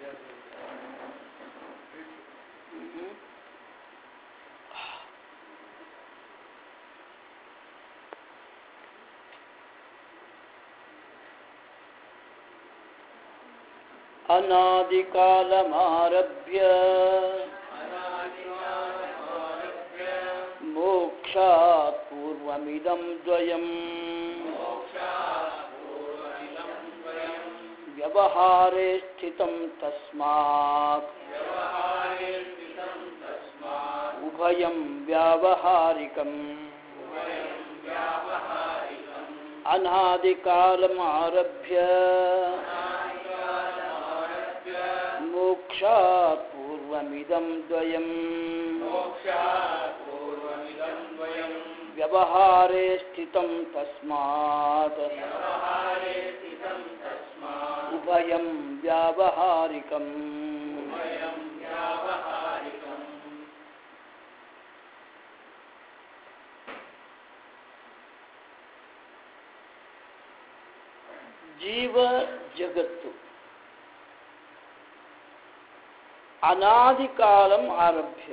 ಹ್ಮ್. अनादिकालमारभ्य मोक्षात् पूर्वमिदं द्वयम् व्यवहारे स्थितं तस्मात् उभयं व्यावहारिकम् अनादिकालमारभ्य मोक्षात् पूर्वमिदं द्वयम् व्यवहारे स्थितं तस्मात् उभयं व्यावहारिकम् ಜೀವ ಜಗತ್ತು ಅನಾದಿಕಾಲಂ ಆರಭ್ಯ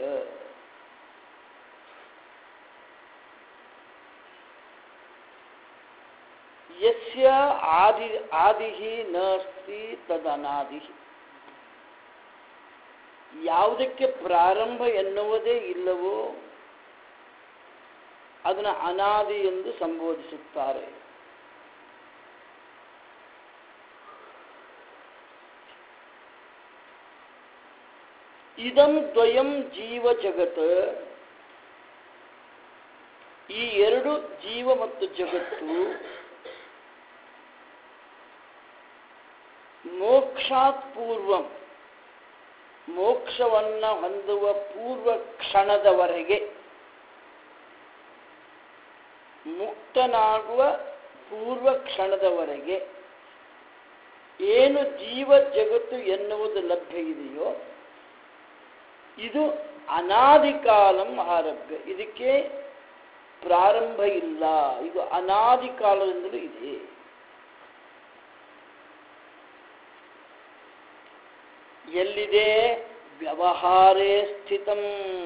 ಯಸ್ಯ ಆದಿ ಆದಿಃ ನಾಸ್ತಿ ತದನಾದಿಃ ಯಾವುದಕ್ಕೆ ಪ್ರಾರಂಭ ಎನ್ನುವುದೇ ಇಲ್ಲವೋ ಅದನ್ನು ಅನಾದಿ ಎಂದು ಸಂಬೋಧಿಸುತ್ತಾರೆ ಇದಂ ದ್ವಯಂ ಜೀವ ಜಗತ್ ಈ ಎರಡು ಜೀವ ಮತ್ತು ಜಗತ್ತು ಮೋಕ್ಷಾತ್ ಪೂರ್ವಂ ಮೋಕ್ಷವನ್ನ ಹೊಂದುವ ಪೂರ್ವ ಕ್ಷಣದವರೆಗೆ ಮುಕ್ತನಾಗುವ ಪೂರ್ವ ಕ್ಷಣದವರೆಗೆ ಏನು ಜೀವ ಜಗತ್ತು ಎನ್ನುವುದು ಲಭ್ಯ ಇದೆಯೋ ಇದು ಅನಾದಿ ಕಾಲಂ ಆರಭ್ಯ ಇದಕ್ಕೆ ಪ್ರಾರಂಭ ಇಲ್ಲ ಇದು ಅನಾದಿ ಕಾಲದಿಂದಲೂ ಇದೆ ಎಲ್ಲಿದೆ ವ್ಯವಹಾರೇ ಸ್ಥಿತಂ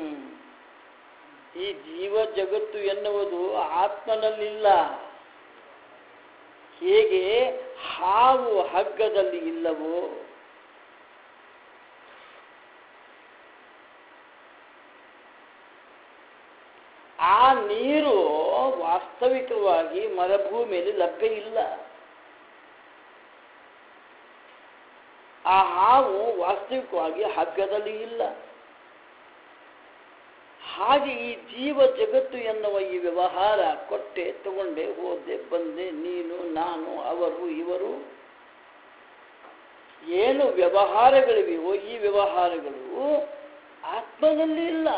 ಈ ಜೀವ ಜಗತ್ತು ಎನ್ನುವುದು ಆತ್ಮನಲ್ಲಿಲ್ಲ ಹೇಗೆ ಹಾವು ಹಗ್ಗದಲ್ಲಿ ಇಲ್ಲವೋ ಆ ನೀರು ವಾಸ್ತವಿಕವಾಗಿ ಮರುಭೂಮಿಯಲ್ಲಿ ಲಭ್ಯ ಇಲ್ಲ ಆ ಹಾವು ವಾಸ್ತವಿಕವಾಗಿ ಹಗ್ಗದಲ್ಲಿ ಇಲ್ಲ ಹಾಗೆ ಈ ಜೀವ ಜಗತ್ತು ಎನ್ನುವ ಈ ವ್ಯವಹಾರ ಕೊಟ್ಟೆ ತಗೊಂಡೆ ಹೋದೆ ಬಂದೆ ನೀನು ನಾನು ಅವರು ಇವರು ಏನು ವ್ಯವಹಾರಗಳಿವೆಯೋ ಈ ವ್ಯವಹಾರಗಳು ಆತ್ಮದಲ್ಲಿ ಇಲ್ಲ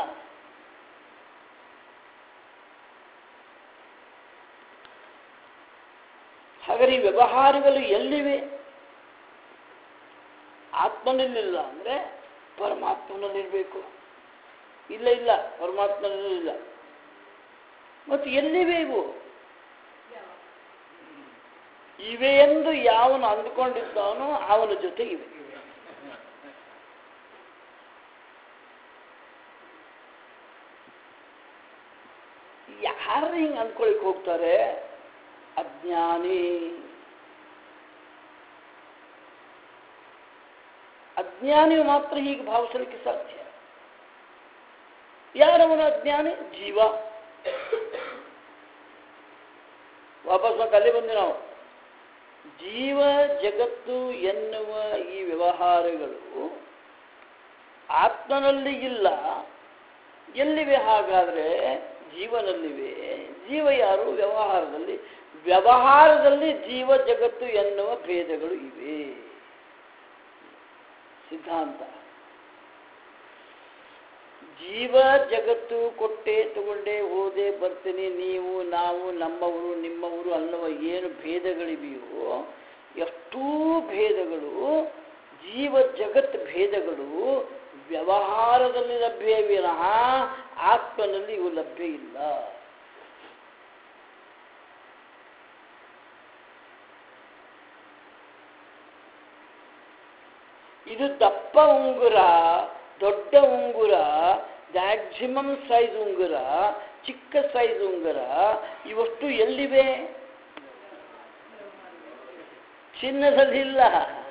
ಹಾಗಾದ್ರೆ ಈ ವ್ಯವಹಾರಗಳು ಎಲ್ಲಿವೆ ಆತ್ಮನಲ್ಲಿಲ್ಲ ಅಂದರೆ ಪರಮಾತ್ಮನಲ್ಲಿರಬೇಕು ಇಲ್ಲ ಇಲ್ಲ ಪರಮಾತ್ಮನಲ್ಲಿಲ್ಲ ಮತ್ತು ಎಲ್ಲಿವೆ ಇವು ಇವೆ ಎಂದು ಯಾವನು ಅಂದುಕೊಂಡಿದ್ದಾನೋ ಅವನ ಜೊತೆ ಇವೆ ಯಾರು ಹಿಂಗೆ ಅಂದ್ಕೊಳಿಕ್ ಹೋಗ್ತಾರೆ ಅಜ್ಞಾನಿ ಅಜ್ಞಾನಿಯು ಮಾತ್ರ ಹೀಗೆ ಭಾವಿಸಲಿಕ್ಕೆ ಸಾಧ್ಯ ಯಾರವನು ಅಜ್ಞಾನಿ ಜೀವ ವಾಪಸ್ ಮತ್ತೆ ಅಲ್ಲಿ ಬಂದು ನಾವು ಜೀವ ಜಗತ್ತು ಎನ್ನುವ ಈ ವ್ಯವಹಾರಗಳು ಆತ್ಮನಲ್ಲಿ ಇಲ್ಲ ಎಲ್ಲಿವೆ ಹಾಗಾದ್ರೆ ಜೀವನಲ್ಲಿವೆ ಜೀವ ಯಾರು ವ್ಯವಹಾರದಲ್ಲಿ ವ್ಯವಹಾರದಲ್ಲಿ ಜೀವ ಜಗತ್ತು ಎನ್ನುವ ಭೇದಗಳು ಇವೆ ಸಿದ್ಧಾಂತ ಜೀವ ಜಗತ್ತು ಕೊಟ್ಟೆ ತಗೊಂಡೆ ಹೋದೆ ಬರ್ತೀನಿ ನೀವು ನಾವು ನಮ್ಮವರು ನಿಮ್ಮವರು ಅನ್ನುವ ಏನು ಭೇದಗಳಿವೆಯೋ ಎಷ್ಟೂ ಭೇದಗಳು ಜೀವ ಜಗತ್ ಭೇದಗಳು ವ್ಯವಹಾರದಲ್ಲಿ ಲಭ್ಯ ವಿನಃ ಆತ್ಮನಲ್ಲಿ ಇವು ಲಭ್ಯ ಇಲ್ಲ ಇದು ದಪ್ಪ ಉಂಗುರ ದೊಡ್ಡ ಉಂಗುರ ಮ್ಯಾಕ್ಸಿಮಮ್ ಸೈಜ್ ಉಂಗುರ ಚಿಕ್ಕ ಸೈಜ್ ಉಂಗುರ ಇವಷ್ಟು ಎಲ್ಲಿವೆ ಚಿನ್ನದಲ್ಲಿಲ್ಲ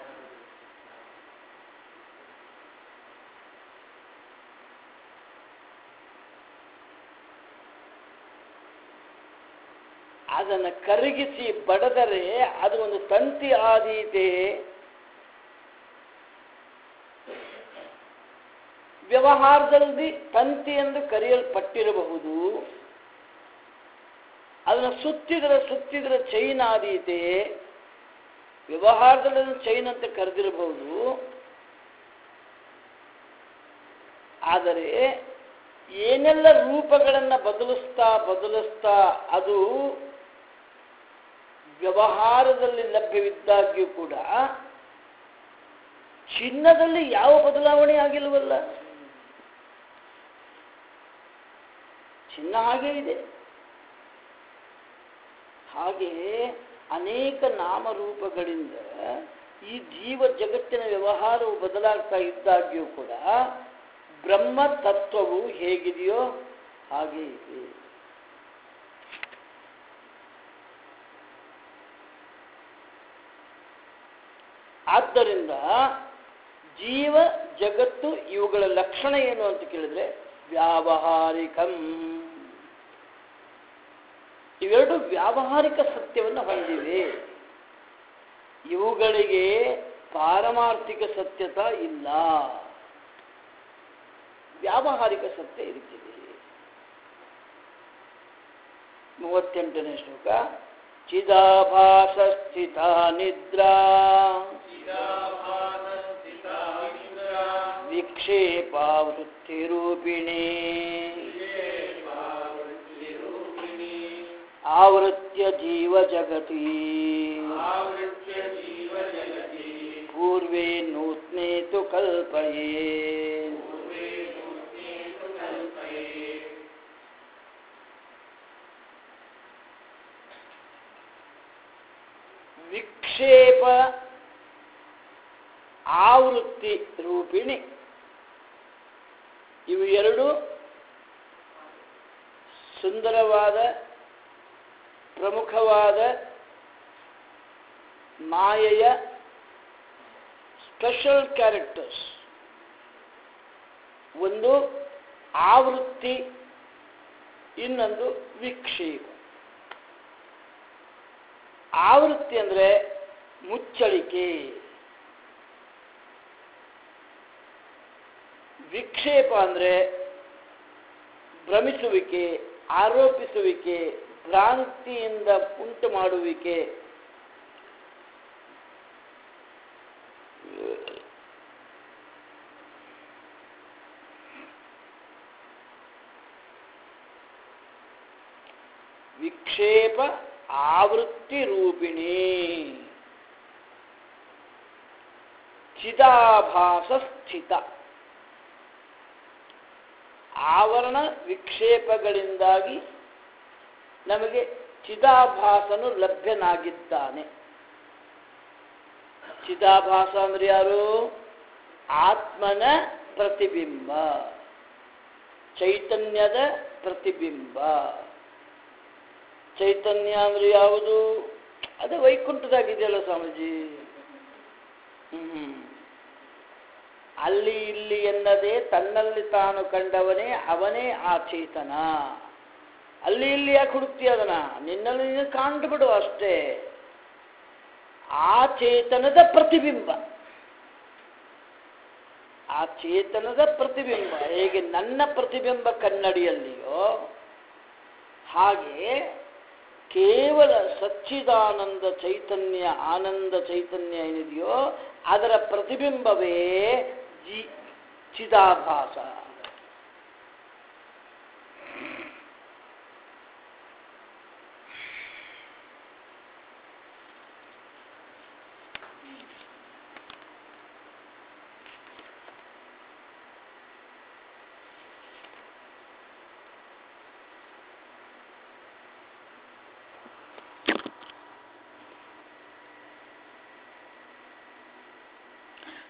ಅದನ್ನು ಕರಗಿಸಿ ಬಡದರೆ ಅದು ಒಂದು ತಂತಿ ಆದೀತೆ ವ್ಯವಹಾರದಲ್ಲಿ ತಂತಿ ಎಂದು ಕರೆಯಲ್ಪಟ್ಟಿರಬಹುದು ಅದನ್ನು ಸುತ್ತಿದ್ರೆ ಸುತ್ತಿದ್ರೆ ಚೈನ್ ಆದೀತೆ ವ್ಯವಹಾರದಲ್ಲಿ ಅದನ್ನು ಚೈನ್ ಅಂತ ಕರೆದಿರಬಹುದು ಆದರೆ ಏನೆಲ್ಲ ರೂಪಗಳನ್ನು ಬದಲಿಸ್ತಾ ಬದಲಿಸ್ತಾ ಅದು ವ್ಯವಹಾರದಲ್ಲಿ ಲಭ್ಯವಿದ್ದಾಗ್ಯೂ ಕೂಡ ಚಿನ್ನದಲ್ಲಿ ಯಾವ ಬದಲಾವಣೆ ಆಗಿಲ್ವಲ್ಲ ಚಿನ್ನ ಹಾಗೇ ಇದೆ ಹಾಗೆ ಅನೇಕ ನಾಮರೂಪಗಳಿಂದ ಈ ಜೀವ ಜಗತ್ತಿನ ವ್ಯವಹಾರವು ಬದಲಾಗ್ತಾ ಇದ್ದಾಗ್ಯೂ ಕೂಡ ಬ್ರಹ್ಮ ತತ್ವವು ಹೇಗಿದೆಯೋ ಹಾಗೆ ಇದೆ ಆದ್ದರಿಂದ ಜೀವ ಜಗತ್ತು ಇವುಗಳ ಲಕ್ಷಣ ಏನು ಅಂತ ಕೇಳಿದ್ರೆ ವ್ಯಾವಹಾರಿಕಂ ಇವೆರಡು ವ್ಯಾವಹಾರಿಕ ಸತ್ಯವನ್ನು ಹೊಂದಿವೆ ಇವುಗಳಿಗೆ ಪಾರಮಾರ್ಥಿಕ ಸತ್ಯತ ಇಲ್ಲ ವ್ಯಾವಹಾರಿಕ ಸತ್ಯ ಇರುತ್ತದೆ ಮೂವತ್ತೆಂಟನೇ ಶ್ಲೋಕ ಚಿದಾಭಾಸ ಸ್ಥಿತ ನಿದ್ರಾ ವಿಕ್ಷೇಪಾವೃತ್ತಿರೂಪಿಣಿ ಆವೃತ್ಯ ಜೀವ ಜಗತಿ ಪೂರ್ವೇ ನೂತ್ನೆ ತು ಕಲ್ಪಯೇ ವಿಕ್ಷೇಪ ಆವೃತ್ತಿ ರೂಪಿಣಿ ಇವು ಎರಡು ಸುಂದರವಾದ ಪ್ರಮುಖವಾದ ಮಾಯೆಯ ಸ್ಪೆಷಲ್ ಕ್ಯಾರೆಕ್ಟರ್ಸ್ ಒಂದು ಆವೃತ್ತಿ ಇನ್ನೊಂದು ವಿಕ್ಷೇಪ ಆವೃತ್ತಿ ಅಂದರೆ ಮುಚ್ಚಳಿಕೆ ವಿಕ್ಷೇಪ ಅಂದರೆ ಭ್ರಮಿಸುವಿಕೆ ಆರೋಪಿಸುವಿಕೆ ಭ್ರಾಂತಿಯಿಂದ ಉಂಟು ಮಾಡುವಿಕೆ ವಿಕ್ಷೇಪ ಆವೃತ್ತಿ ರೂಪಿಣಿ ಚಿದಾಭಾಸ ಸ್ಥಿತ ಆವರಣ ವಿಕ್ಷೇಪಗಳಿಂದಾಗಿ ನಮಗೆ ಚಿದಾಭಾಸನು ಲಭ್ಯನಾಗಿದ್ದಾನೆ ಚಿದಾಭಾಸ ಅಂದ್ರೆ ಯಾರು ಆತ್ಮನ ಪ್ರತಿಬಿಂಬ ಚೈತನ್ಯದ ಪ್ರತಿಬಿಂಬ ಚೈತನ್ಯ ಅಂದ್ರೆ ಯಾವುದು ಅದು ವೈಕುಂಠದಾಗಿದೆಯಲ್ಲ ಸ್ವಾಮೀಜಿ ಹ್ಮ್ ಅಲ್ಲಿ ಇಲ್ಲಿ ಎನ್ನದೇ ತನ್ನಲ್ಲಿ ತಾನು ಕಂಡವನೇ ಅವನೇ ಆ ಚೇತನ ಅಲ್ಲಿ ಇಲ್ಲಿ ಯಾಕೆ ಹುಡುಕ್ತಿ ಅದನ್ನ ನಿನ್ನಲ್ಲಿ ನೀನು ಕಾಂಡು ಬಿಡು ಅಷ್ಟೇ ಆ ಚೇತನದ ಪ್ರತಿಬಿಂಬ ಆ ಚೇತನದ ಪ್ರತಿಬಿಂಬ ಹೇಗೆ ನನ್ನ ಪ್ರತಿಬಿಂಬ ಕನ್ನಡಿಯಲ್ಲಿಯೋ ಹಾಗೆ ಕೇವಲ ಸಚ್ಚಿದಾನಂದ ಚೈತನ್ಯ ಆನಂದ ಚೈತನ್ಯ ಏನಿದೆಯೋ ಅದರ ಪ್ರತಿಬಿಂಬವೇ ಜಿ ಚಿದಾಭಾಸ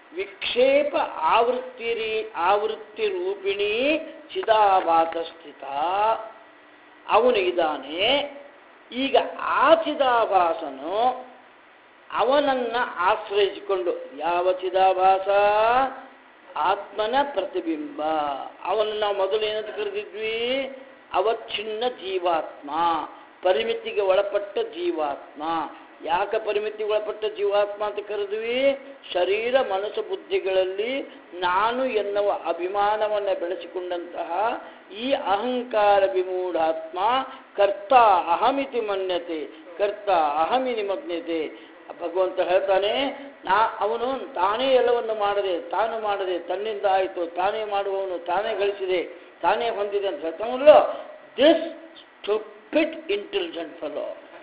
ವಿಕ್ಷೇಪ ಆವೃತ್ತಿ ಆವೃತ್ತಿ ರೂಪಿಣಿ ಚಿದಾಭಾಸ ಸ್ಥಿತ ಅವನು ಇದ್ದಾನೆ ಈಗ ಆ ಚಿದಾಭಾಸನು ಅವನನ್ನ ಆಶ್ರಯಿಸಿಕೊಂಡು ಯಾವ ಚಿದಾಭಾಸ ಆತ್ಮನ ಪ್ರತಿಬಿಂಬ ಅವನನ್ನು ನಾವು ಮೊದಲು ಏನಂತ ಕರೆದಿದ್ವಿ ಅವಚ್ಛಿನ್ನ ಜೀವಾತ್ಮ ಪರಿಮಿತಿಗೆ ಒಳಪಟ್ಟ ಜೀವಾತ್ಮ ಯಾಕೆ ಪರಿಮಿತಿಗೆ ಒಳಪಟ್ಟ ಜೀವಾತ್ಮ ಅಂತ ಕರೆದ್ವಿ ಶರೀರ ಮನಸ್ಸು ಬುದ್ಧಿಗಳಲ್ಲಿ ನಾನು ಎನ್ನುವ ಅಭಿಮಾನವನ್ನು ಬೆಳೆಸಿಕೊಂಡಂತಹ ಈ ಅಹಂಕಾರ ವಿಮೂಢಾತ್ಮ ಕರ್ತ ಅಹಮಿತಿ ಮನ್ಯತೆ ಕರ್ತ ಅಹಮಿತಿ ಮನ್ಯತೆ ಭಗವಂತ ಹೇಳ್ತಾನೆ ನಾ ಅವನು ತಾನೇ ಎಲ್ಲವನ್ನು ಮಾಡದೆ ತಾನು ಮಾಡದೆ ತನ್ನಿಂದ ಆಯಿತು ತಾನೇ ಮಾಡುವವನು ತಾನೇ ಗಳಿಸಿದೆ ತಾನೇ ಹೊಂದಿದೆ ಅಂತ ಹೇಳ್ತಾನಲ್ಲ ದಿಸ್ ಸ್ಟುಪಿಡ್ ಇಂಟೆಲಿಜೆಂಟ್ ಫಲೋ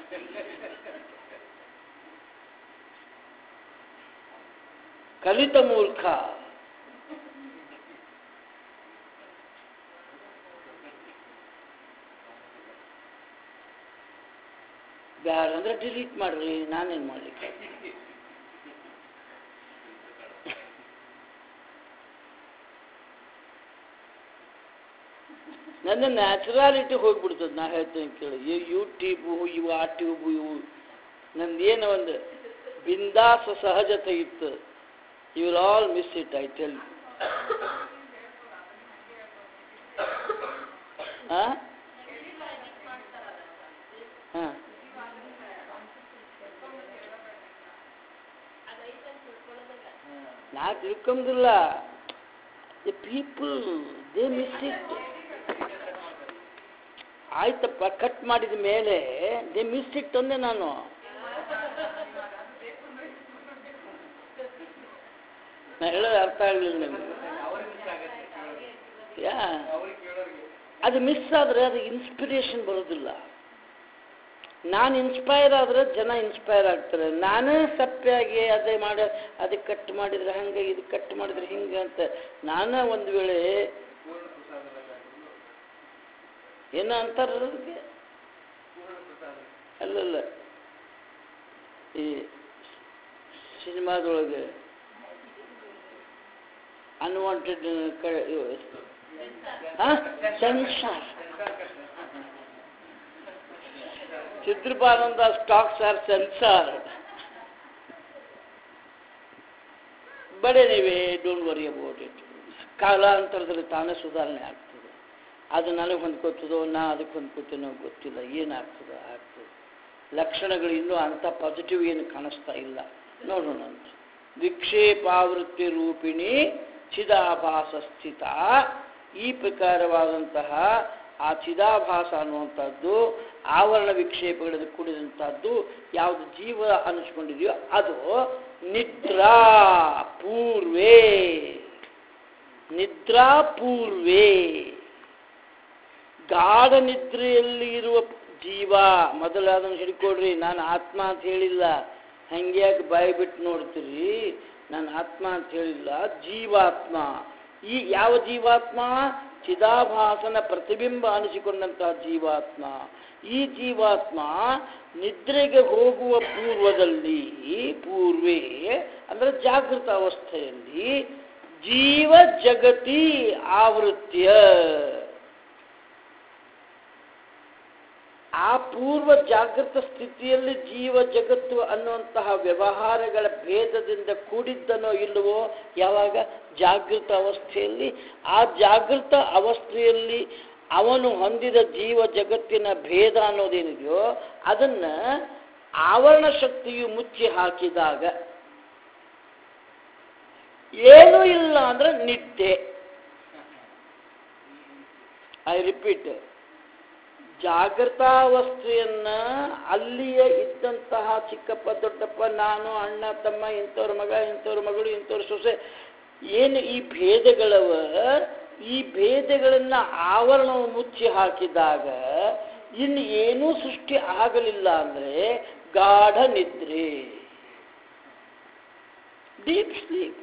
ಕಲಿತ ಮೂರ್ಖ ಬ್ಯಾಡ ಅಂದ್ರೆ ಡಿಲೀಟ್ ಮಾಡ್ರಿ ನಾನೇನು ಮಾಡ್ಲಿಕ್ಕೆ ನನ್ನ ನ್ಯಾಚುರಾಲಿಟಿ ಹೋಗ್ಬಿಡ್ತದೆ ನಾ ಹೇಳ್ತೇನೆ ಕೇಳಿ ಈ ಯೂಟ್ಯೂಬು ಇವು ಆ ಟ್ಯೂಬು ಇವು ನಂದೇನು ಒಂದು ಬಿಂದಾಸ ಸಹಜತೆ ಇತ್ತು you will all miss it I tell ಹಾಂ ಹಾಂ ನಾ ತಿಳ್ಕೊಂದಿಲ್ಲ the people they miss it ಆಯ್ತಪ್ಪ ಕಟ್ ಮಾಡಿದ ಮೇಲೆ ದೇ ಮಿಸ್ ಇಟ್ ಅಂದೆ ನಾನು ನಾ ಹೇಳೋದು ಅರ್ಥ ಆಗಲಿಲ್ಲ ನಿಮಗೆ ಯಾ ಅದು ಮಿಸ್ ಆದರೆ ಅದು ಇನ್ಸ್ಪಿರೇಷನ್ ಬರೋದಿಲ್ಲ ನಾನು ಇನ್ಸ್ಪೈರ್ ಆದರೆ ಜನ ಇನ್ಸ್ಪೈರ್ ಆಗ್ತಾರೆ ನಾನೇ ಸಪ್ಪೆಯಾಗಿ ಅದೇ ಮಾಡಿ ಅದಕ್ಕೆ ಕಟ್ ಮಾಡಿದ್ರೆ ಹಂಗೆ ಇದು ಕಟ್ ಮಾಡಿದ್ರೆ ಹಿಂಗೆ ಅಂತ ನಾನೇ ಒಂದು ವೇಳೆ ಏನೋ ಅಂತಾರ ಅದಕ್ಕೆ ಅಲ್ಲಲ್ಲ ಈ ಸಿನಿಮಾದೊಳಗೆ ಅನ್ವಾಂಟೆಡ್ ಸೆನ್ಸಾರ್ ಚಿತ್ರಪಾನಂದ stocks are censor but anyway don't worry about it ಕಾಲಾಂತರದಲ್ಲಿ ತಾನೇ ಸುಧಾರಣೆ ಆಗ್ತದೆ ಅದು ನನಗೆ ಹೊಂದ್ಕೋತದೋ ನಾ ಅದಕ್ಕೆ ಹೊಂದ್ಕೋತೀನೋ ಗೊತ್ತಿಲ್ಲ ಏನಾಗ್ತದೋ ಆಗ್ತದೆ ಲಕ್ಷಣಗಳು ಇನ್ನೂ ಅಂಥ ಪಾಸಿಟಿವ್ ಏನು ಕಾಣಿಸ್ತಾ ಇಲ್ಲ ನೋಡೋಣ ಅಂತ ವಿಕ್ಷೇಪಾವೃತ್ತಿ ರೂಪಿಣಿ ಚಿದಾಭಾಸ ಸ್ಥಿತ ಈ ಪ್ರಕಾರವಾದಂತಹ ಆ ಚಿದಾಭಾಸ ಅನ್ನುವಂಥದ್ದು ಆವರಣ ವಿಕ್ಷೇಪಗಳಿಂದ ಕೂಡಿದಂಥದ್ದು ಯಾವುದು ಜೀವ ಅನ್ನಿಸ್ಕೊಂಡಿದೆಯೋ ಅದು ನಿದ್ರಾ ಪೂರ್ವೇ ನಿದ್ರಾ ಪೂರ್ವೇ ಗಾಢ ನಿದ್ರೆಯಲ್ಲಿ ಇರುವ ಜೀವ ಮೊದಲು ಅದನ್ನು ಹಿಡ್ಕೊಡ್ರಿ ನಾನು ಆತ್ಮ ಅಂತ ಹೇಳಿಲ್ಲ ಹಂಗ್ಯಾಕೆ ಬಾಯಿ ಬಿಟ್ಟು ನೋಡ್ತೀರಿ ನಾನು ಆತ್ಮ ಅಂತ ಹೇಳಿಲ್ಲ ಜೀವಾತ್ಮ ಈ ಯಾವ ಜೀವಾತ್ಮ ಚಿದಾಭಾಸನ ಪ್ರತಿಬಿಂಬ ಅನಿಸಿಕೊಂಡಂತಹ ಜೀವಾತ್ಮ ಈ ಜೀವಾತ್ಮ ನಿದ್ರೆಗೆ ಹೋಗುವ ಪೂರ್ವದಲ್ಲಿ ಪೂರ್ವೇ ಅಂದರೆ ಜಾಗೃತ ಅವಸ್ಥೆಯಲ್ಲಿ ಜೀವ ಜಗತಿ ಆವೃತ್ಯ ಆ ಪೂರ್ವ ಜಾಗೃತ ಸ್ಥಿತಿಯಲ್ಲಿ ಜೀವ ಜಗತ್ತು ಅನ್ನುವಂತಹ ವ್ಯವಹಾರಗಳ ಭೇದದಿಂದ ಕೂಡಿದ್ದನೋ ಇಲ್ಲವೋ ಯಾವಾಗ ಜಾಗೃತ ಅವಸ್ಥೆಯಲ್ಲಿ ಆ ಜಾಗೃತ ಅವಸ್ಥೆಯಲ್ಲಿ ಅವನು ಹೊಂದಿದ ಜೀವ ಜಗತ್ತಿನ ಭೇದ ಅನ್ನೋದೇನಿದೆಯೋ ಅದನ್ನ ಆವರಣ ಶಕ್ತಿಯು ಮುಚ್ಚಿ ಹಾಕಿದಾಗ ಏನೂ ಇಲ್ಲ ಅಂದ್ರೆ ನಿದ್ದೆ ಐ ರಿಪೀಟ್ ಜಾಗೃತಾವಸ್ಥೆಯನ್ನ ಅಲ್ಲಿಯೇ ಇದ್ದಂತಹ ಚಿಕ್ಕಪ್ಪ ದೊಡ್ಡಪ್ಪ ನಾನು ಅಣ್ಣ ತಮ್ಮ ಇಂಥವ್ರ ಮಗ ಇಂಥವ್ರ ಮಗಳು ಇಂಥವ್ರ ಸೊಸೆ ಏನು ಈ ಭೇದಗಳವ ಈ ಭೇದಗಳನ್ನ ಆವರಣವು ಮುಚ್ಚಿ ಹಾಕಿದಾಗ ಇನ್ನು ಏನೂ ಸೃಷ್ಟಿ ಆಗಲಿಲ್ಲ ಅಂದ್ರೆ ಗಾಢ ನಿದ್ರೆ ಡೀಪ್ ಸ್ಲೀಪ್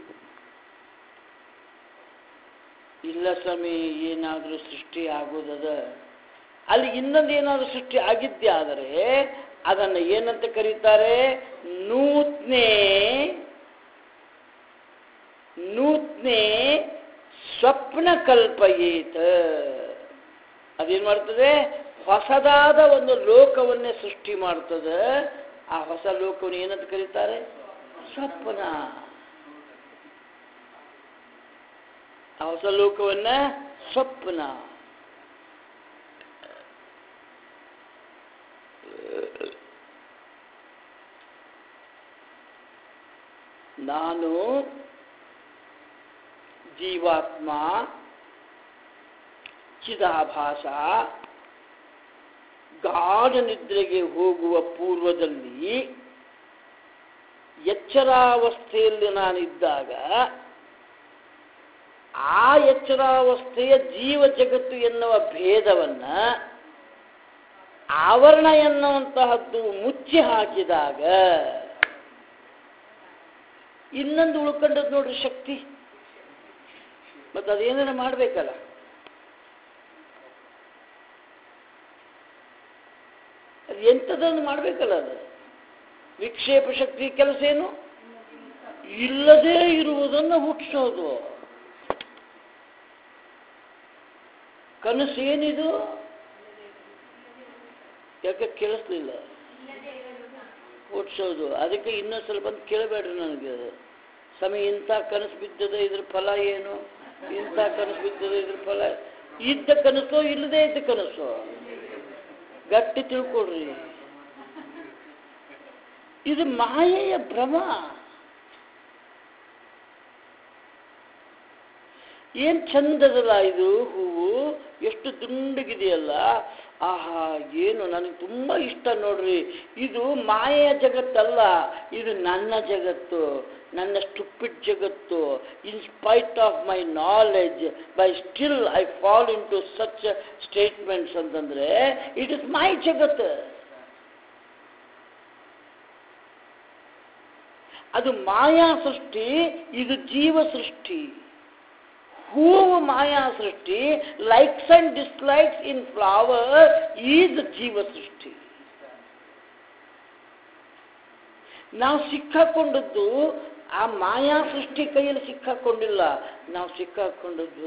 ಇಲ್ಲ ಸ್ವಾಮಿ ಏನಾದರೂ ಸೃಷ್ಟಿ ಆಗೋದದ ಅಲ್ಲಿ ಇನ್ನೊಂದು ಏನಾದರೂ ಸೃಷ್ಟಿ ಆಗಿದ್ದೇ ಆದರೆ ಅದನ್ನು ಏನಂತ ಕರೀತಾರೆ ನೂತ್ನೆ ನೂತ್ನೆ ಸ್ವಪ್ನ ಕಲ್ಪಯೇತ ಅದೇನು ಮಾಡ್ತದೆ ಹೊಸದಾದ ಒಂದು ಲೋಕವನ್ನೇ ಸೃಷ್ಟಿ ಮಾಡ್ತದೆ ಆ ಹೊಸ ಲೋಕವನ್ನು ಏನಂತ ಕರೀತಾರೆ ಸ್ವಪ್ನ ಆ ಹೊಸ ಲೋಕವನ್ನ ಸ್ವಪ್ನ ನಾನು ಜೀವಾತ್ಮ ಚಿದಾಭಾಸ ಗಾಢ ನಿದ್ರೆಗೆ ಹೋಗುವ ಪೂರ್ವದಲ್ಲಿ ಎಚ್ಚರಾವಸ್ಥೆಯಲ್ಲಿ ನಾನಿದ್ದಾಗ ಆ ಎಚ್ಚರಾವಸ್ಥೆಯ ಜೀವ ಜಗತ್ತು ಎನ್ನುವ ಭೇದವನ್ನ ಆವರಣ ಎನ್ನುವಂತಹದ್ದು ಮುಚ್ಚಿ ಹಾಕಿದಾಗ ಇನ್ನೊಂದು ಉಳ್ಕೊಂಡದ್ದು ನೋಡ್ರಿ ಶಕ್ತಿ ಮತ್ತೆ ಅದೇನಾರ ಮಾಡ್ಬೇಕಲ್ಲ ಅದು ಎಂಥದನ್ನು ಮಾಡ್ಬೇಕಲ್ಲ ಅದು ವಿಕ್ಷೇಪ ಶಕ್ತಿ ಕೆಲಸ ಏನು ಇಲ್ಲದೇ ಇರುವುದನ್ನು ಹುಟ್ಟಿಸೋದು ಕನಸು ಏನಿದು ಯಾಕೆ ಕೇಳಿಸ್ಲಿಲ್ಲ ಹುಟ್ಟಿಸೋದು ಅದಕ್ಕೆ ಇನ್ನೊಂದು ಸ್ವಲ್ಪ ಅಂತ ಕೇಳಬೇಡ್ರಿ ನನಗೆ ಅದು ಸಮಯ ಇಂಥ ಕನಸು ಬಿದ್ದದೆ ಇದ್ರ ಫಲ ಏನು ಇಂಥ ಕನಸು ಬಿದ್ದದೆ ಇದ್ರ ಫಲ ಇದ್ದ ಕನಸು ಇಲ್ಲದೇ ಇದ್ದ ಕನಸು ಗಟ್ಟಿ ತಿಳ್ಕೊಡ್ರಿ ಇದು ಮಾಯೆಯ ಭ್ರಮ ಏನ್ ಚಂದದಲ್ಲ ಇದು ಹೂವು ಎಷ್ಟು ದುಂಡಗಿದೆಯಲ್ಲ ಆಹಾ ಏನು ನನಗೆ ತುಂಬ ಇಷ್ಟ ನೋಡ್ರಿ ಇದು ಮಾಯೆಯ ಜಗತ್ತಲ್ಲ ಇದು ನನ್ನ ಜಗತ್ತು ನನ್ನ ಸ್ಟುಪಿಡ್ ಜಗತ್ತು in spite of my knowledge by still I fall into such statements ಅಂತಂದ್ರೆ ಇಟ್ ಇಸ್ ಮೈ ಜಗತ್ತು ಅದು ಮಾಯಾ ಸೃಷ್ಟಿ ಇದು ಜೀವ ಸೃಷ್ಟಿ ಹೂವು ಮಾಯಾ ಸೃಷ್ಟಿ likes and dislikes in flower is ಜೀವ ಸೃಷ್ಟಿ ನಾವು ಸಿಕ್ಕಾಕೊಂಡದ್ದು ಆ ಮಾಯಾ ಸೃಷ್ಟಿ ಕೈಯಲ್ಲಿ ಸಿಕ್ಕಾಕೊಂಡಿಲ್ಲ ನಾವು ಸಿಕ್ಕಾಕೊಂಡದ್ದು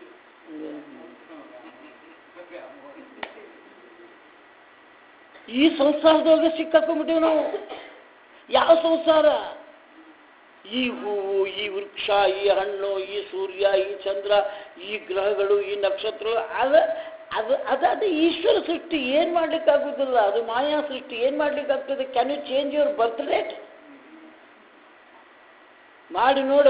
ಈ ಸಂಸಾರದೊಳಗೆ ಸಿಕ್ಕಾಕೊಂಡ್ಬಿಟ್ಟಿವಿ ನಾವು ಯಾವ ಸಂಸಾರ ಈ ಹೂವು ಈ ವೃಕ್ಷ ಈ ಹಣ್ಣು ಈ ಸೂರ್ಯ ಈ ಚಂದ್ರ ಈ ಗ್ರಹಗಳು ಈ ನಕ್ಷತ್ರಗಳು ಅದ ಅದು ಅದಾದ ಈಶ್ವರ ಸೃಷ್ಟಿ ಏನು ಮಾಡ್ಲಿಕ್ಕಾಗೋದಿಲ್ಲ ಅದು ಮಾಯಾ ಸೃಷ್ಟಿ ಏನು ಮಾಡ್ಲಿಕ್ಕಾಗ್ತದೆ can you change your birth rate ಮಾಡಿ ನೋಡು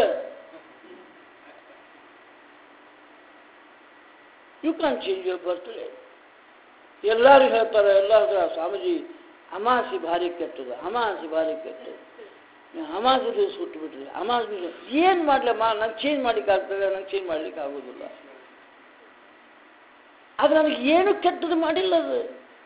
you can change your birth rate ಎಲ್ಲರೂ ಹೇಳ್ತಾರೆ ಎಲ್ಲರೂ ಸ್ವಾಮೀಜಿ ಅಮಾಸಿ ಭಾರಿ ಕೆಟ್ಟದು ಅಮಾಸಿ ಭಾರಿ ಕೆಟ್ಟದು ಅಮಾಸೆ ದಿವಸ ಹುಟ್ಟುಬಿಟ್ರಿ ಅಮಾಸೆ ದಿವಸ ಏನು ಮಾಡ್ಲಮ್ಮ ನಂಗೆ ಚೇಂಜ್ ಮಾಡ್ಲಿಕ್ಕೆ ಆಗ್ತದೆ ನಂಗೆ ಚೇಂಜ್ ಮಾಡ್ಲಿಕ್ಕೆ ಆಗೋದಿಲ್ಲ ಅದು ನನಗೆ ಏನು ಕೆಟ್ಟದ್ದು ಮಾಡಿಲ್ಲ ಅದು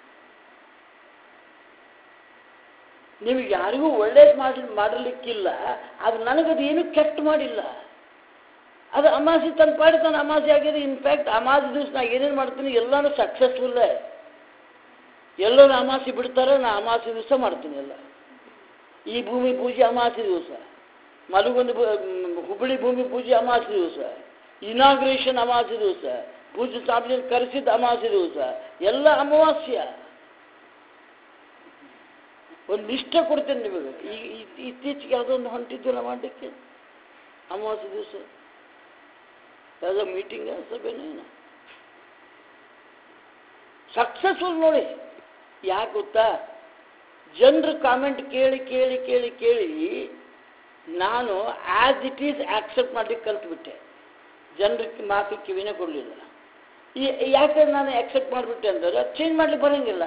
ನಿಮಗೆ ಯಾರಿಗೂ ಒಳ್ಳೇದು ಮಾಡಿ ಮಾಡಲಿಕ್ಕಿಲ್ಲ ಅದು ನನಗದು ಏನು ಕೆಟ್ಟ ಮಾಡಿಲ್ಲ ಅದು ಅಮಾಸಿ ತನ್ನ ಪಾಡಿ ತಾನು ಅಮಾಸೆ ಆಗಿದೆ ಇನ್ಫ್ಯಾಕ್ಟ್ ಅಮಾಸೆ ದಿವಸ ನಾ ಏನೇನು ಮಾಡ್ತೀನಿ ಎಲ್ಲಾನು ಸಕ್ಸಸ್ಫುಲ್ಲೇ ಎಲ್ಲರೂ ಅಮಾಸಿ ಬಿಡ್ತಾರೆ ನಾ ಅಮಾಸೆ ದಿವಸ ಮಾಡ್ತೀನಿ ಎಲ್ಲ ಈ ಭೂಮಿ ಪೂಜೆ ಅಮಾಸೆ ದಿವಸ ಮಲಗುಂದಿ ಹುಬ್ಬಳ್ಳಿ ಭೂಮಿ ಪೂಜೆ ಅಮಾಸೆ ದಿವಸ ಇನಾಗ್ರೇಷನ್ ಅಮಾಸೆ ದಿವಸ ಪೂಜೆ ಸಾರ್ವಜನಿಕ ಕರೆಸಿದ ಅಮಾಸೆ ದಿವಸ ಎಲ್ಲ ಅಮಾವಾಸ್ಯ ಒಂದು ಲಿಷ್ಟ ಕೊಡ್ತೇನೆ ನಿಮಗೆ ಈ ಈ- ಇತ್ತೀಚೆಗೆ ಯಾವುದೋ ಒಂದು ಹೊಂಟಿದ್ದಿಲ್ಲ ಮಾಡಲಿಕ್ಕೆ ಅಮಾವಾಸ್ಯೆ ದಿವಸ ಯಾವುದೋ ಮೀಟಿಂಗ್ ಸಭೆನೇನು ಸಕ್ಸಸ್ಫುಲ್ ನೋಡಿ ಯಾಕೆ ಗೊತ್ತಾ ಜನರು ಕಾಮೆಂಟ್ ಕೇಳಿ ಕೇಳಿ ಕೇಳಿ ಕೇಳಿ ನಾನು ಆ್ಯಸ್ ಇಟ್ ಈಸ್ ಆಕ್ಸೆಪ್ಟ್ ಮಾಡ್ಲಿಕ್ಕೆ ಕಲ್ತ್ಬಿಟ್ಟೆ ಜನರಿಗೆ ಮಾತು ಕಿವಿನೇ ಕೊಡಲಿಲ್ಲ ಈ ಯಾಕೆ ನಾನು ಆಕ್ಸೆಪ್ಟ್ ಮಾಡಿಬಿಟ್ಟೆ ಅಂದ್ರೆ ಚೇಂಜ್ ಮಾಡ್ಲಿಕ್ಕೆ ಬರೋಂಗಿಲ್ಲ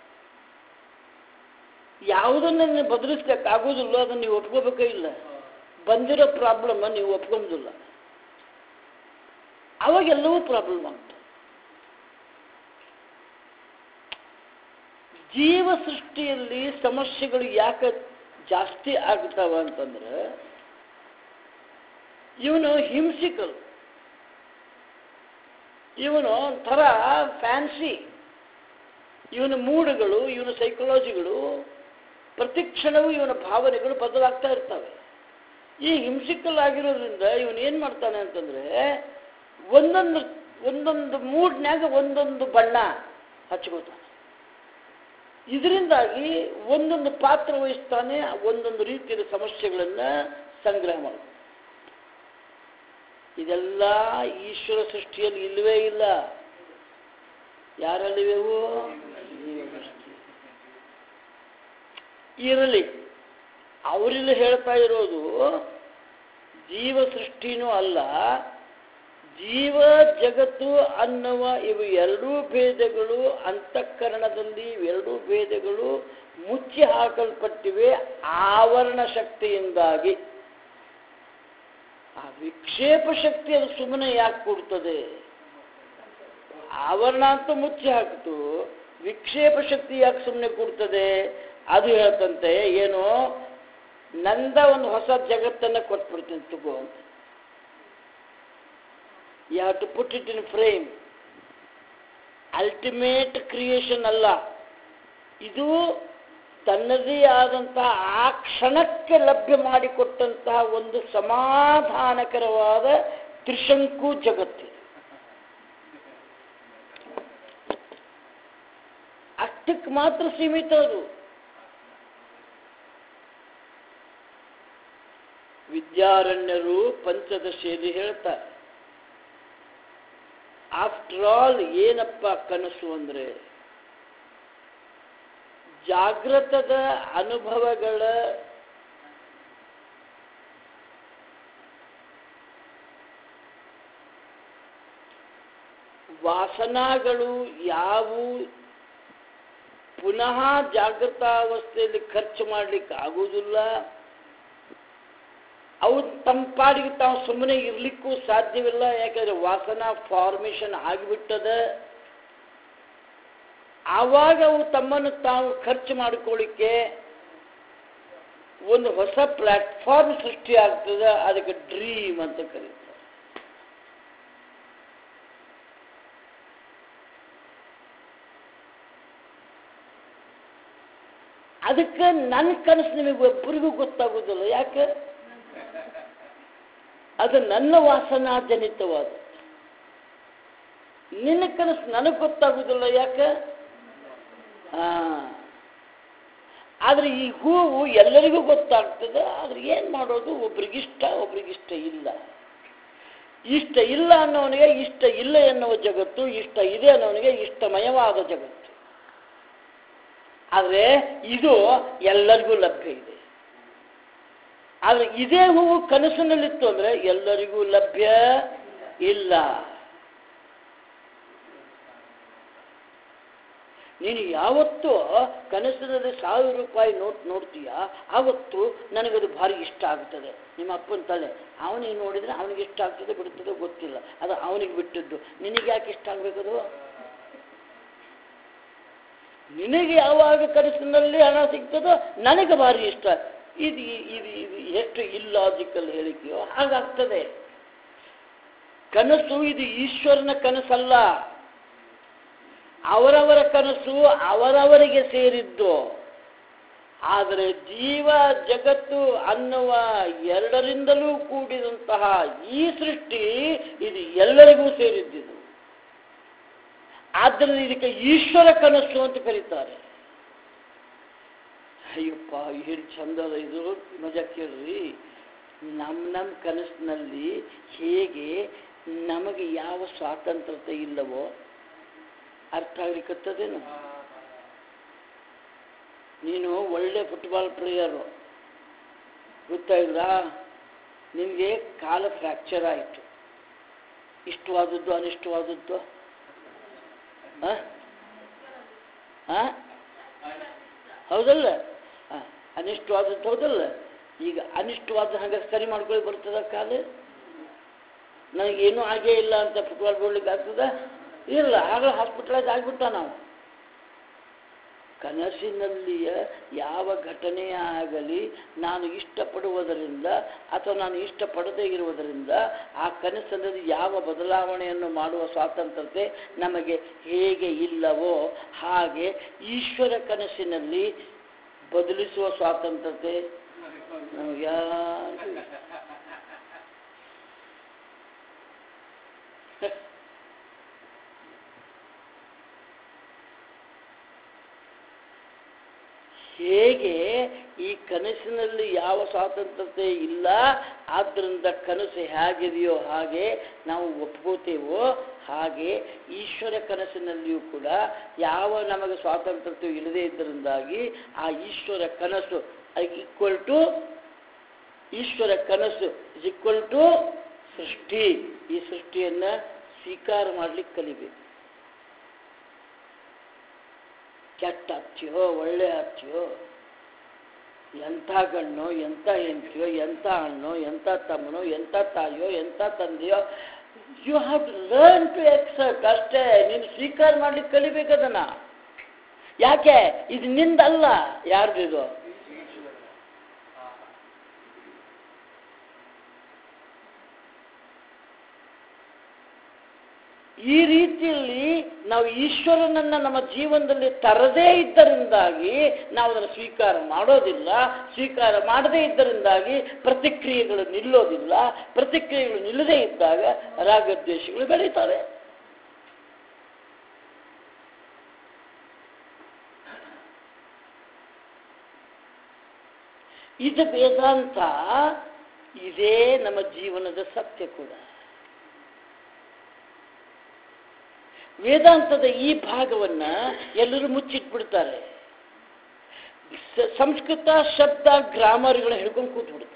ಯಾವುದನ್ನು ಬದಲಿಸ್ಲಿಕ್ಕೆ ಆಗೋದಿಲ್ಲ ಅದನ್ನು ನೀವು ಒಪ್ಕೋಬೇಕೇ ಇಲ್ಲ ಬಂದಿರೋ ಪ್ರಾಬ್ಲಮ್ ನೀವು ಒಪ್ಕೊಂಬುದಿಲ್ಲ ಅವಾಗ ಎಲ್ಲವೂ ಪ್ರಾಬ್ಲಮ್ ಆಗ್ತದೆ ಜೀವ ಸೃಷ್ಟಿಯಲ್ಲಿ ಸಮಸ್ಯೆಗಳು ಯಾಕೆ ಜಾಸ್ತಿ ಆಗ್ತಾವ ಅಂತಂದ್ರೆ ಇವನು ಹಿಂಸಿಕಲ್ ಇವನು ಒಂಥರ ಫ್ಯಾನ್ಸಿ ಇವನ ಮೂಡುಗಳು ಇವನ ಸೈಕಾಲಜಿಗಳು ಪ್ರತಿ ಕ್ಷಣವೂ ಇವನ ಭಾವನೆಗಳು ಬದಲಾಗ್ತಾ ಇರ್ತವೆ ಈ ಹಿಂಸಿಕಲ್ ಆಗಿರೋದ್ರಿಂದ ಇವನು ಏನು ಮಾಡ್ತಾನೆ ಅಂತಂದ್ರೆ ಒಂದೊಂದು ಒಂದೊಂದು ಮೂಡ್ನ್ಯಾಗ ಒಂದೊಂದು ಬಣ್ಣ ಹಚ್ಕೋತಾನೆ ಇದರಿಂದಾಗಿ ಒಂದೊಂದು ಪಾತ್ರ ವಹಿಸ್ತಾನೆ ಒಂದೊಂದು ರೀತಿಯ ಸಮಸ್ಯೆಗಳನ್ನು ಸಂಗ್ರಹ ಮಾಡ್ತಾನೆ ಇದೆಲ್ಲ ಈಶ್ವರ ಸೃಷ್ಟಿಯಲ್ಲಿ ಇಲ್ಲವೇ ಇಲ್ಲ ಯಾರಲ್ಲಿವೆವು ಜೀವ ಸೃಷ್ಟಿ ಇರಲಿ ಅವರಿಲ್ಲಿ ಹೇಳ್ತಾ ಇರೋದು ಜೀವ ಸೃಷ್ಟಿನೂ ಅಲ್ಲ ಜೀವ ಜಗತ್ತು ಅನ್ನುವ ಇವು ಎರಡೂ ಭೇದಗಳು ಅಂತಃಕರಣದಲ್ಲಿ ಇವೆರಡೂ ಭೇದಗಳು ಮುಚ್ಚಿ ಹಾಕಲ್ಪಟ್ಟಿವೆ ಆವರಣ ಶಕ್ತಿಯಿಂದಾಗಿ ಆ ವಿಕ್ಷೇಪ ಶಕ್ತಿ ಅದು ಸುಮ್ಮನೆ ಯಾಕೆ ಕೊಡ್ತದೆ ಆವರಣ ಅಂತ ಮುಚ್ಚಿ ಹಾಕಿತು ವಿಕ್ಷೇಪ ಶಕ್ತಿ ಯಾಕೆ ಸುಮ್ಮನೆ ಕೊಡ್ತದೆ ಅದು ಹೇಳ್ತಂತೆ ಏನು ನಂದ ಒಂದು ಹೊಸ ಜಗತ್ತನ್ನು ಕೊಟ್ಬಿಡ್ತೀನಿ ತಗೋ ಅಂತ you have to put it in frame ultimate creation ಅಲ್ಲ ಇದು ತನ್ನದೇ ಆದಂತಹ ಆ ಕ್ಷಣಕ್ಕೆ ಲಭ್ಯ ಮಾಡಿಕೊಟ್ಟಂತಹ ಒಂದು ಸಮಾಧಾನಕರವಾದ ತ್ರಿಶಂಕು ಜಗತ್ತು ಅಷ್ಟಕ್ಕೆ ಮಾತ್ರ ಸೀಮಿತ ಅದು ವಿದ್ಯಾರಣ್ಯರು ಪಂಚದಶಿಯಲ್ಲಿ ಹೇಳ್ತಾರೆ ಆಫ್ಟರ್ ಆಲ್ ಏನಪ್ಪ ಕನಸು ಅಂದ್ರೆ ಜಾಗೃತದ ಅನುಭವಗಳ ವಾಸನಾಗಳು ಯಾವುವು ಪುನಃ ಜಾಗೃತಾವಸ್ಥೆಯಲ್ಲಿ ಖರ್ಚು ಮಾಡಲಿಕ್ಕೆ ಆಗುವುದಿಲ್ಲ ಅವು ತಮ್ಮ ಪಾಡಿಗೆ ತಾವು ಸುಮ್ಮನೆ ಇರಲಿಕ್ಕೂ ಸಾಧ್ಯವಿಲ್ಲ ಯಾಕಂದ್ರೆ ವಾಸನಾ ಫಾರ್ಮೇಷನ್ ಆಗಿಬಿಟ್ಟದ ಆವಾಗ ಅವು ತಮ್ಮನ್ನು ತಾವು ಖರ್ಚು ಮಾಡಿಕೊಳ್ಳಿಕ್ಕೆ ಒಂದು ಹೊಸ ಪ್ಲಾಟ್ಫಾರ್ಮ್ ಸೃಷ್ಟಿ ಆಗ್ತದೆ ಅದಕ್ಕೆ ಡ್ರೀಮ್ ಅಂತ ಕರೀತಾರೆ ಅದಕ್ಕೆ ನನ್ನ ಕನಸು ನಿಮಗೆ ಒಬ್ಬರಿಗೂ ಗೊತ್ತಾಗೋದಿಲ್ಲ ಯಾಕೆ ಅದು ನನ್ನ ವಾಸನಾ ಜನಿತವಾದ ನಿನ್ನ ಕನಸು ನನಗೆ ಗೊತ್ತಾಗುವುದಿಲ್ಲ ಯಾಕೆ ಆ ಆದರೆ ಈ ಹೂವು ಎಲ್ಲರಿಗೂ ಗೊತ್ತಾಗ್ತದೆ ಆದ್ರೆ ಏನು ಮಾಡೋದು ಒಬ್ರಿಗಿಷ್ಟ ಒಬ್ರಿಗಿಷ್ಟ ಇಲ್ಲ ಇಷ್ಟ ಇಲ್ಲ ಅನ್ನೋನಿಗೆ ಇಷ್ಟ ಇಲ್ಲ ಎನ್ನುವ ಜಗತ್ತು ಇಷ್ಟ ಇದೆ ಅನ್ನೋನಿಗೆ ಇಷ್ಟಮಯವಾದ ಜಗತ್ತು ಆದರೆ ಇದು ಎಲ್ಲರಿಗೂ ಲಭ್ಯ ಇದೆ ಆದರೆ ಇದೇ ಹೂವು ಕನಸಿನಲ್ಲಿತ್ತು ಅಂದರೆ ಎಲ್ಲರಿಗೂ ಲಭ್ಯ ಇಲ್ಲ ನೀನು ಯಾವತ್ತು ಕನಸಿನಲ್ಲಿ ಸಾವಿರ ರೂಪಾಯಿ ನೋಟ್ ನೋಡ್ತೀಯ ಆವತ್ತು ನನಗದು ಭಾರಿ ಇಷ್ಟ ಆಗ್ತದೆ ನಿಮ್ಮ ಅಪ್ಪನ ತಲೆ ಅವನಿಗೆ ನೋಡಿದರೆ ಅವನಿಗೆ ಇಷ್ಟ ಆಗ್ತದೆ ಬಿಡ್ತದೆ ಗೊತ್ತಿಲ್ಲ ಅದು ಅವನಿಗೆ ಬಿಟ್ಟದ್ದು ನಿನಗೆ ಯಾಕೆ ಇಷ್ಟ ಆಗಬೇಕದು ನಿನಗೆ ಯಾವಾಗ ಕನಸಿನಲ್ಲಿ ಹಣ ಸಿಗ್ತದೋ ನನಗೆ ಭಾರಿ ಇಷ್ಟ ಇದು ಇದು ಇದು ಎಷ್ಟು ಇಲ್ಲಾಜಿಕಲ್ ಹೇಳಿಕೆಯೋ ಹಾಗಾಗ್ತದೆ ಕನಸು ಇದು ಈಶ್ವರನ ಕನಸಲ್ಲ ಅವರವರ ಕನಸು ಅವರವರಿಗೆ ಸೇರಿದ್ದು ಆದರೆ ಜೀವ ಜಗತ್ತು ಅನ್ನುವ ಎರಡರಿಂದಲೂ ಕೂಡಿದಂತಹ ಈ ಸೃಷ್ಟಿ ಇದು ಎಲ್ಲರಿಗೂ ಸೇರಿದ್ದಿದು ಆದ್ದರಿಂದ ಇದಕ್ಕೆ ಈಶ್ವರ ಕನಸು ಅಂತ ಕರೀತಾರೆ ಅಯ್ಯಪ್ಪ ಏನು ಚಂದದ ಇದು ಮಜಾ ಕೇಳ್ರಿ ನಮ್ಮ ನಮ್ಮ ಕನಸಿನಲ್ಲಿ ಹೇಗೆ ನಮಗೆ ಯಾವ ಸ್ವಾತಂತ್ರ್ಯತೆ ಇಲ್ಲವೋ ಅರ್ಥ ಆಗ್ಲಿಕ್ಕತ್ತದೇನು ನೀನು ಒಳ್ಳೆ ಫುಟ್ಬಾಲ್ ಪ್ಲೇಯರು ಗೊತ್ತಾಯ್ತಾ ನಿಮಗೆ ಕಾಲ ಫ್ರ್ಯಾಕ್ಚರ್ ಆಯಿತು ಇಷ್ಟವಾದದ್ದು ಅನಿಷ್ಟವಾದದ್ದು ಆ? ಆ? ಹೌದಲ್ಲ ಆ, ಅನಿಷ್ಟವಾದದ್ದು ಹೌದಲ್ಲ ಈಗ ಅನಿಷ್ಟವಾದ ಹಂಗೆ ಸರಿ ಮಾಡ್ಕೊಳ್ಳಿ ಬರ್ತದ ಕಾಲ ನನಗೇನೂ ಆಗೇ ಇಲ್ಲ ಅಂತ ಫುಟ್ಬಾಲ್ ಬಿಡ್ಲಿಕ್ಕೆ ಆಗ್ತದ ಇಲ್ಲ ಆಗಲೇ ಹಾಸ್ಪಿಟಲೈಸ್ ಆಗಿಬಿಟ್ಟ ನಾವು ಕನಸಿನಲ್ಲಿಯ ಯಾವ ಘಟನೆಯೇ ಆಗಲಿ ನಾನು ಇಷ್ಟಪಡುವುದರಿಂದ ಅಥವಾ ನಾನು ಇಷ್ಟಪಡದೇ ಇರುವುದರಿಂದ ಆ ಕನಸಿನಲ್ಲಿ ಯಾವ ಬದಲಾವಣೆಯನ್ನು ಮಾಡುವ ಸ್ವಾತಂತ್ರ್ಯತೆ ನಮಗೆ ಹೇಗೆ ಇಲ್ಲವೋ ಹಾಗೆ ಈಶ್ವರ ಕನಸಿನಲ್ಲಿ ಬದಲಿಸುವ ಸ್ವಾತಂತ್ರ್ಯತೆ ನಮಗೆ ಯಾರಿಗೂ ಇಲ್ಲ. ಹೇಗೆ ಈ ಕನಸಿನಲ್ಲಿ ಯಾವ ಸ್ವಾತಂತ್ರ್ಯತೆ ಇಲ್ಲ ಆದ್ದರಿಂದ ಕನಸು ಹೇಗಿದೆಯೋ ಹಾಗೆ ನಾವು ಒಪ್ಕೋತೇವೋ ಹಾಗೆ ಈಶ್ವರ ಕನಸಿನಲ್ಲಿಯೂ ಕೂಡ ಯಾವ ನಮಗೆ ಸ್ವಾತಂತ್ರ್ಯತೆ ಇಲ್ಲದೇ ಇದ್ದರಿಂದಾಗಿ ಆ ಈಶ್ವರ ಕನಸು ಈಕ್ವಲ್ ಟು ಈಶ್ವರ ಕನಸು ಇಸ್ ಈಕ್ವಲ್ ಟು ಸೃಷ್ಟಿ ಈ ಸೃಷ್ಟಿಯನ್ನು ಸ್ವೀಕಾರ ಮಾಡ್ಲಿಕ್ಕೆ ಕಲಿಬೇಕು ಕೆಟ್ಟ ಹಚ್ಚಿಯೋ ಒಳ್ಳೆ ಹಚ್ಚಿಯೋ ಎಂಥ ಗಣ್ಣೋ ಎಂಥ ಹೆಂಡತಿಯೋ ಎಂಥ ಹಣ್ಣೋ ಎಂಥ ತಮ್ಮನೋ ಎಂಥ ತಾಯಿಯೋ ಎಂಥ ತಂದೆಯೋ you have to learn to accept ಅಷ್ಟೇ ನೀನು ಸ್ವೀಕಾರ ಮಾಡ್ಲಿಕ್ಕೆ ಕಲಿಬೇಕದನ್ನ ಯಾಕೆ ಇದು ನಿಂದಲ್ಲ ಯಾರ್ದಿದು ಈ ರೀತಿಯಲ್ಲಿ ನಾವು ಈಶ್ವರನನ್ನ ನಮ್ಮ ಜೀವನದಲ್ಲಿ ತರದೇ ಇದ್ದರಿಂದಾಗಿ ನಾವು ಅದನ್ನು ಸ್ವೀಕಾರ ಮಾಡೋದಿಲ್ಲ ಸ್ವೀಕಾರ ಮಾಡದೇ ಇದ್ದರಿಂದಾಗಿ ಪ್ರತಿಕ್ರಿಯೆಗಳು ನಿಲ್ಲೋದಿಲ್ಲ ಪ್ರತಿಕ್ರಿಯೆಗಳು ನಿಲ್ಲದೇ ಇದ್ದಾಗ ರಾಗದ್ವೇಷಗಳು ಬೆಳೀತಾರೆ ಇದು ವೇದಾಂತ ಇದೇ ನಮ್ಮ ಜೀವನದ ಸತ್ಯ ಕೂಡ ವೇದಾಂತದ ಈ ಭಾಗವನ್ನ ಎಲ್ಲರೂ ಮುಚ್ಚಿಟ್ಬಿಡ್ತಾರೆ ಸ- ಸಂಸ್ಕೃತ ಶಬ್ದ ಗ್ರಾಮರ್ಗಳನ್ನ ಹಿಡ್ಕೊಂಡು ಕೂತ್ಬಿಡ್ತಾರೆ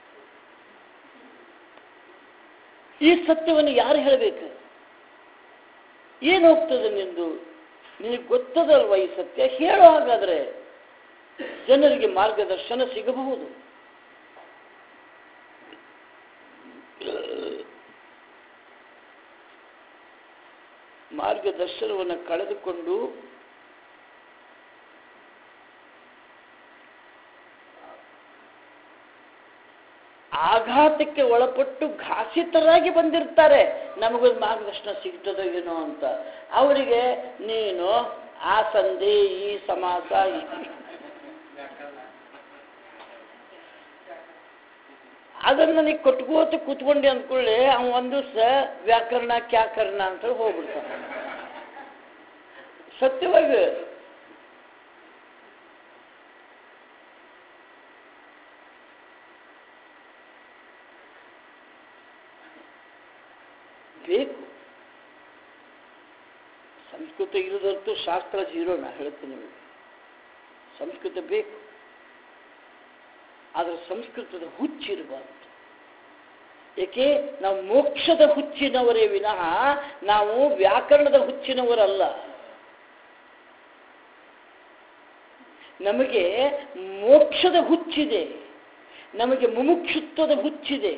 ಈ ಸತ್ಯವನ್ನು ಯಾರು ಹೇಳಬೇಕು ಏನು ಹೋಗ್ತದೆ ನಿಂದು ನಿನಗೆ ಗೊತ್ತದಲ್ವ ಈ ಸತ್ಯ ಹೇಳೋ ಹಾಗಾದ್ರೆ ಜನರಿಗೆ ಮಾರ್ಗದರ್ಶನ ಸಿಗಬಹುದು ಮಾರ್ಗದರ್ಶನವನ್ನು ಕಳೆದುಕೊಂಡು ಆಘಾತಕ್ಕೆ ಒಳಪಟ್ಟು ಘಾಸಿತರಾಗಿ ಬಂದಿರ್ತಾರೆ ನಮಗೊಂದು ಮಾರ್ಗದರ್ಶನ ಸಿಗ್ತದೋ ಏನೋ ಅಂತ ಅವರಿಗೆ ನೀನು ಆ ಸಂಧಿ ಈ ಸಮಾಸ ಈ ಅದನ್ನು ನನಗೆ ಕೊಟ್ಕೋತ ಕೂತ್ಕೊಂಡೆ ಅಂದ್ಕೊಳ್ಳಿ ಅವ ಒಂದು ಸ ವ್ಯಾಕರಣ ಕ್ಯಾಕರಣ ಅಂತ ಹೇಳಿ ಹೋಗ್ಬಿಡ್ತಾನೆ ಸತ್ಯವಾಗಿ ಬೇಕು ಸಂಸ್ಕೃತ ಇರೋದಂತೂ ಶಾಸ್ತ್ರ ಜೀರೋ ನಾ ಹೇಳ್ತೀನಿ ನಿಮಗೆ ಸಂಸ್ಕೃತ ಬೇಕು ಆದರೆ ಸಂಸ್ಕೃತದ ಹುಚ್ಚಿರಬಾರ್ದು ಏಕೆ ನಾವು ಮೋಕ್ಷದ ಹುಚ್ಚಿನವರೇ ವಿನಃ ನಾವು ವ್ಯಾಕರಣದ ಹುಚ್ಚಿನವರಲ್ಲ ನಮಗೆ ಮೋಕ್ಷದ ಹುಚ್ಚಿದೆ ನಮಗೆ ಮುಮುಕ್ಷುತ್ವದ ಹುಚ್ಚಿದೆ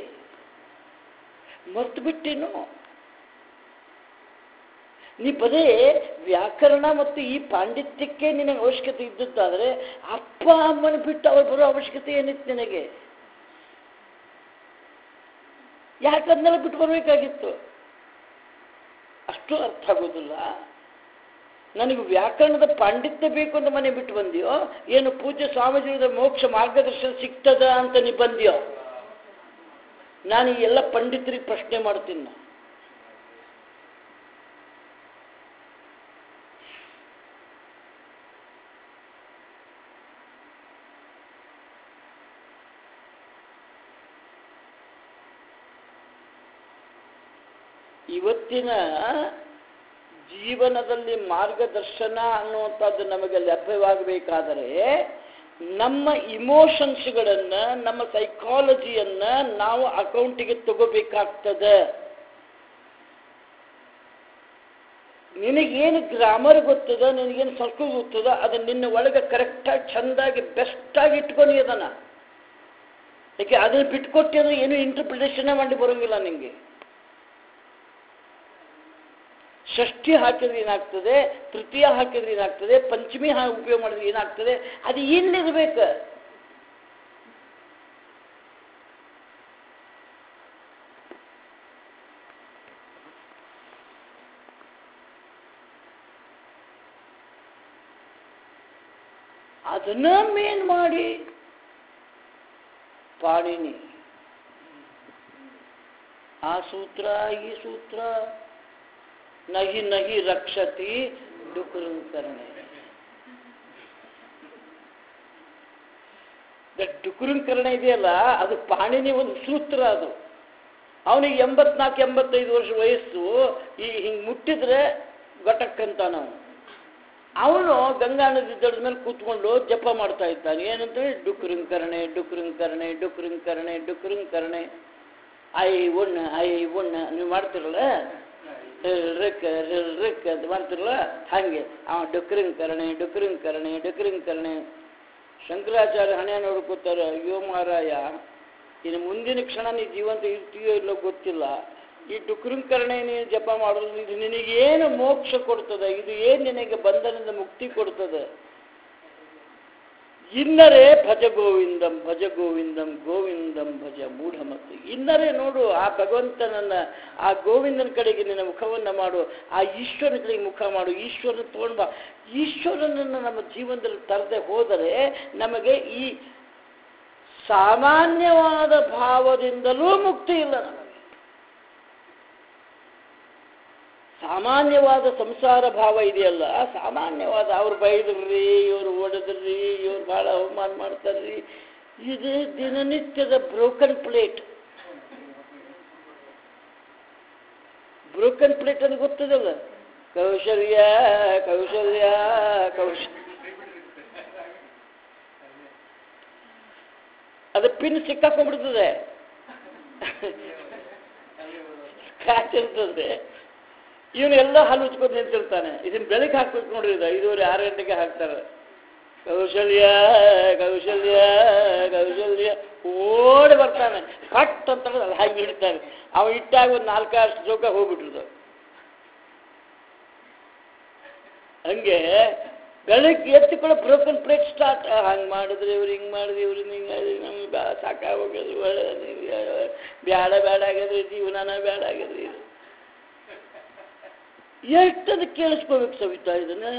ಮರ್ತು ಬಿಟ್ಟೇನು ನೀ ಬರೇ ವ್ಯಾಕರಣ ಮತ್ತು ಈ ಪಾಂಡಿತ್ಯಕ್ಕೆ ನಿನಗೆ ಅವಶ್ಯಕತೆ ಇದ್ದದ್ದಾದರೆ ಅಪ್ಪ ಅಮ್ಮನ ಬಿಟ್ಟು ಅವ್ರು ಬರೋ ಅವಶ್ಯಕತೆ ಏನಿತ್ತು ನಿನಗೆ ಯಾಕಂದೆಲ್ಲ ಬಿಟ್ಟು ಬರಬೇಕಾಗಿತ್ತು ಅಷ್ಟು ಅರ್ಥ ಆಗೋದಿಲ್ಲ ನನಗೆ ವ್ಯಾಕರಣದ ಪಾಂಡಿತ್ಯ ಬೇಕು ಅಂತ ಮನೆ ಬಿಟ್ಟು ಬಂದಿಯೋ ಏನು ಪೂಜ್ಯ ಸ್ವಾಮೀಜಿಗಳ ಮೋಕ್ಷ ಮಾರ್ಗದರ್ಶನ ಸಿಗ್ತದ ಅಂತ ನೀ ಬಂದಿಯೋ ನಾನು ಈ ಎಲ್ಲ ಪಂಡಿತರಿಗೆ ಪ್ರಶ್ನೆ ಮಾಡ್ತೀನಿ ನಾ. ಇವತ್ತಿನ ಜೀವನದಲ್ಲಿ ಮಾರ್ಗದರ್ಶನ ಅನ್ನುವಂಥದ್ದು ನಮಗೆ ಲಭ್ಯವಾಗಬೇಕಾದರೆ ನಮ್ಮ ಇಮೋಷನ್ಸ್ಗಳನ್ನು ನಮ್ಮ ಸೈಕಾಲಜಿಯನ್ನು ನಾವು ಅಕೌಂಟಿಗೆ ತಗೋಬೇಕಾಗ್ತದೆ ನಿನಗೇನು ಗ್ರಾಮರ್ ಗೊತ್ತದ ನಿನಗೇನು ಸಂಸ್ಕೃತ ಗೊತ್ತದ ಅದನ್ನ ನಿನ್ನ ಒಳಗೆ ಕರೆಕ್ಟಾಗಿ ಚೆಂದಾಗಿ ಬೆಸ್ಟಾಗಿ ಇಟ್ಕೊಂಡು ಅದನ್ನು ಯಾಕೆ ಅದನ್ನು ಬಿಟ್ಕೊಟ್ಟು ಅಂದ್ರೆ ಏನು ಇಂಟರ್ಪ್ರಿಟೇಷನ್ ಮಾಡಿ ಬರೋಂಗಿಲ್ಲ ನಿಮಗೆ ಷಷ್ಠಿ ಹಾಕಿದ್ರೆ ಏನಾಗ್ತದೆ ತೃತೀಯ ಹಾಕಿದ್ರೆ ಏನಾಗ್ತದೆ ಪಂಚಮಿ ಹಾ ಉಪಯೋಗ ಮಾಡಿದ್ರೆ ಏನಾಗ್ತದೆ ಅದು ಇಲ್ಲಿರ್ಬೇಕು ಅದನ್ನ ಮೇನ್ ಮಾಡಿ ಪಾಣಿನಿ ಆ ಸೂತ್ರ ಈ ಸೂತ್ರ ನಹಿ ನಹಿ ರಕ್ಷತಿ ಡುಕುರುಂಕರಣೆ ಡುಕುರುಂಕರಣೆ ಇದೆಯಲ್ಲ ಅದು ಪಾಣಿನಿ ಒಂದು ಸೂತ್ರ ಅದು ಅವನಿಗೆ ಎಂಬತ್ನಾಲ್ಕು ಎಂಬತ್ತೈದು ವರ್ಷ ವಯಸ್ಸು ಈ ಹಿಂಗೆ ಮುಟ್ಟಿದ್ರೆ ಗಟಕ್ಕಂತ ನಾವು ಅವನು ಗಂಗಾ ನದಿ ದಡದ ಮೇಲೆ ಕೂತ್ಕೊಂಡು ಜಪ ಮಾಡ್ತಾ ಇದ್ದಾನೆ ಏನಂತೇಳಿ ಡುಕ್ರಿಂಕರಣೆ ಡುಕ್ರಿಂಕರಣೆ ಡುಕ್ರಿಂಕರಣೆ ಡುಕ್ರಿಂಕರಣೆ ಐ ಉಣ್ಣ ಐ ಉಣ್ಣ ನೀವು ಮಾಡ್ತಿರಲ್ಲ ರಿಕ್ ರಿಕ್ ಅಂತ ಮಾಡ್ತಿರಲ್ಲ ಹಾಗೆ ಅವ ಡುಕ್ರಿಂಕರಣೆ ಡುಕ್ರಿಂಕರಣೆ ಡುಕ್ರಿಂಕರಣೆ ಶಂಕರಾಚಾರ್ಯ ಹಣೆ ನೋಡ್ಕೋತಾರೆ ಅಯ್ಯೋ ಮಾರಾಯ ಇನ್ನು ಮುಂದಿನ ಕ್ಷಣ ನೀ ಜೀವಂತ ಇರ್ತೀಯೋ ಇಲ್ಲೋ ಗೊತ್ತಿಲ್ಲ ಈ ಡುಕ್ರಿಂಕರಣೆ ನೀನು ಜಪ ಮಾಡೋದು ಇದು ನಿನಗೇನು ಮೋಕ್ಷ ಕೊಡ್ತದೆ ಇದು ಏನು ನಿನಗೆ ಬಂಧನದ ಮುಕ್ತಿ ಕೊಡ್ತದೆ ಇನ್ನರೇ ಭಜ ಗೋವಿಂದಂ ಭಜ ಗೋವಿಂದಂ ಗೋವಿಂದಂ ಭಜ ಮೂಢಮತಿ ಇನ್ನರೇ ನೋಡು ಆ ಭಗವಂತನನ್ನ ಆ ಗೋವಿಂದನ ಕಡೆಗೆ ನಿನ್ನ ಮುಖವನ್ನು ಮಾಡು ಆ ಈಶ್ವರನ ಕಡೆಗೆ ಮುಖ ಮಾಡು ಈಶ್ವರನ ತಗೊಂಡು ಬಾ ಈಶ್ವರನನ್ನು ನಮ್ಮ ಜೀವನದಲ್ಲಿ ತರದೆ ಹೋದರೆ ನಮಗೆ ಈ ಸಾಮಾನ್ಯವಾದ ಭಾವದಿಂದಲೂ ಮುಕ್ತಿ ಇಲ್ಲ ನಮಗೆ ಸಾಮಾನ್ಯವಾದ ಸಂಸಾರ ಭಾವ ಇದೆಯಲ್ಲ ಸಾಮಾನ್ಯವಾದ ಅವ್ರು ಬೈದ್ರಿ ಇವ್ರು ಹೊಡೆದ್ರಿ ಇವ್ರು ಭಾಳ ಅವಮಾನ ಮಾಡ್ತಾರ್ರಿ ಇದು ದಿನನಿತ್ಯದ ಬ್ರೋಕನ್ ಪ್ಲೇಟ್ ಬ್ರೋಕನ್ ಪ್ಲೇಟ್ ಅಂತ ಗೊತ್ತದಲ್ಲ ಕೌಶಲ್ಯ ಕೌಶಲ್ಯ ಕೌಶಲ್ಯ ಅದು ಪಿನ್ ಸಿಕ್ಕಾಕೊಂಡ್ಬಿಡ್ತದೆ ಸ್ಕ್ರಾಚ್ ಇರ್ತದೆ ಇವನೆಲ್ಲ ಹಲ್ಲು ಉಚ್ಕೊಂಡು ನಿಂತಿರ್ತಾನೆ ಇದನ್ನ ಬೆಳಗ್ಗೆ ಹಾಕ್ಬೇಕು ನೋಡ್ರಿ ಇದು ಐದೂವರೆ ಆರು ಗಂಟೆಗೆ ಹಾಕ್ತಾರೆ ಕೌಶಲ್ಯ ಕೌಶಲ್ಯ ಕೌಶಲ್ಯ ಓಡಿ ಬರ್ತಾನೆ ಕಟ್ ಅಂತ ಅಲ್ಲಿ ಹಾಗೆ ಇಡ್ತಾನೆ ಅವ ಇಟ್ಟಾಗ ಒಂದು ನಾಲ್ಕಾರು ಜೋಕ ಹೋಗ್ಬಿಟ್ರದು ಹಂಗೆ ಬೆಳಗ್ಗೆ ಎತ್ತಿಕೊಳ್ಳೋ ಬ್ರೋಕನ್ ಪ್ಲೇಟ್ ಸ್ಟಾರ್ಟ್ ಹಂಗೆ ಮಾಡಿದ್ರೆ ಇವ್ರು ಹಿಂಗೆ ಮಾಡಿದ್ರಿ ಇವ್ರು ಹಿಂಗೆ ಮಾಡಿದ್ರಿ ನಮ್ಗೆ ಬಾ ಸಾಕಾಗೋಗ್ಯದ್ರಿ ಬ್ಯಾಡ ಬ್ಯಾಡ ಆಗ್ಯದ್ರಿ ಜೀವನನ ಬ್ಯಾಡ ಆಗ್ಯದ್ರಿ ಇದು ಎಷ್ಟದು ಕೇಳಿಸ್ಕೋಬೇಕು ಸವಿತಾ ಇದನ್ನ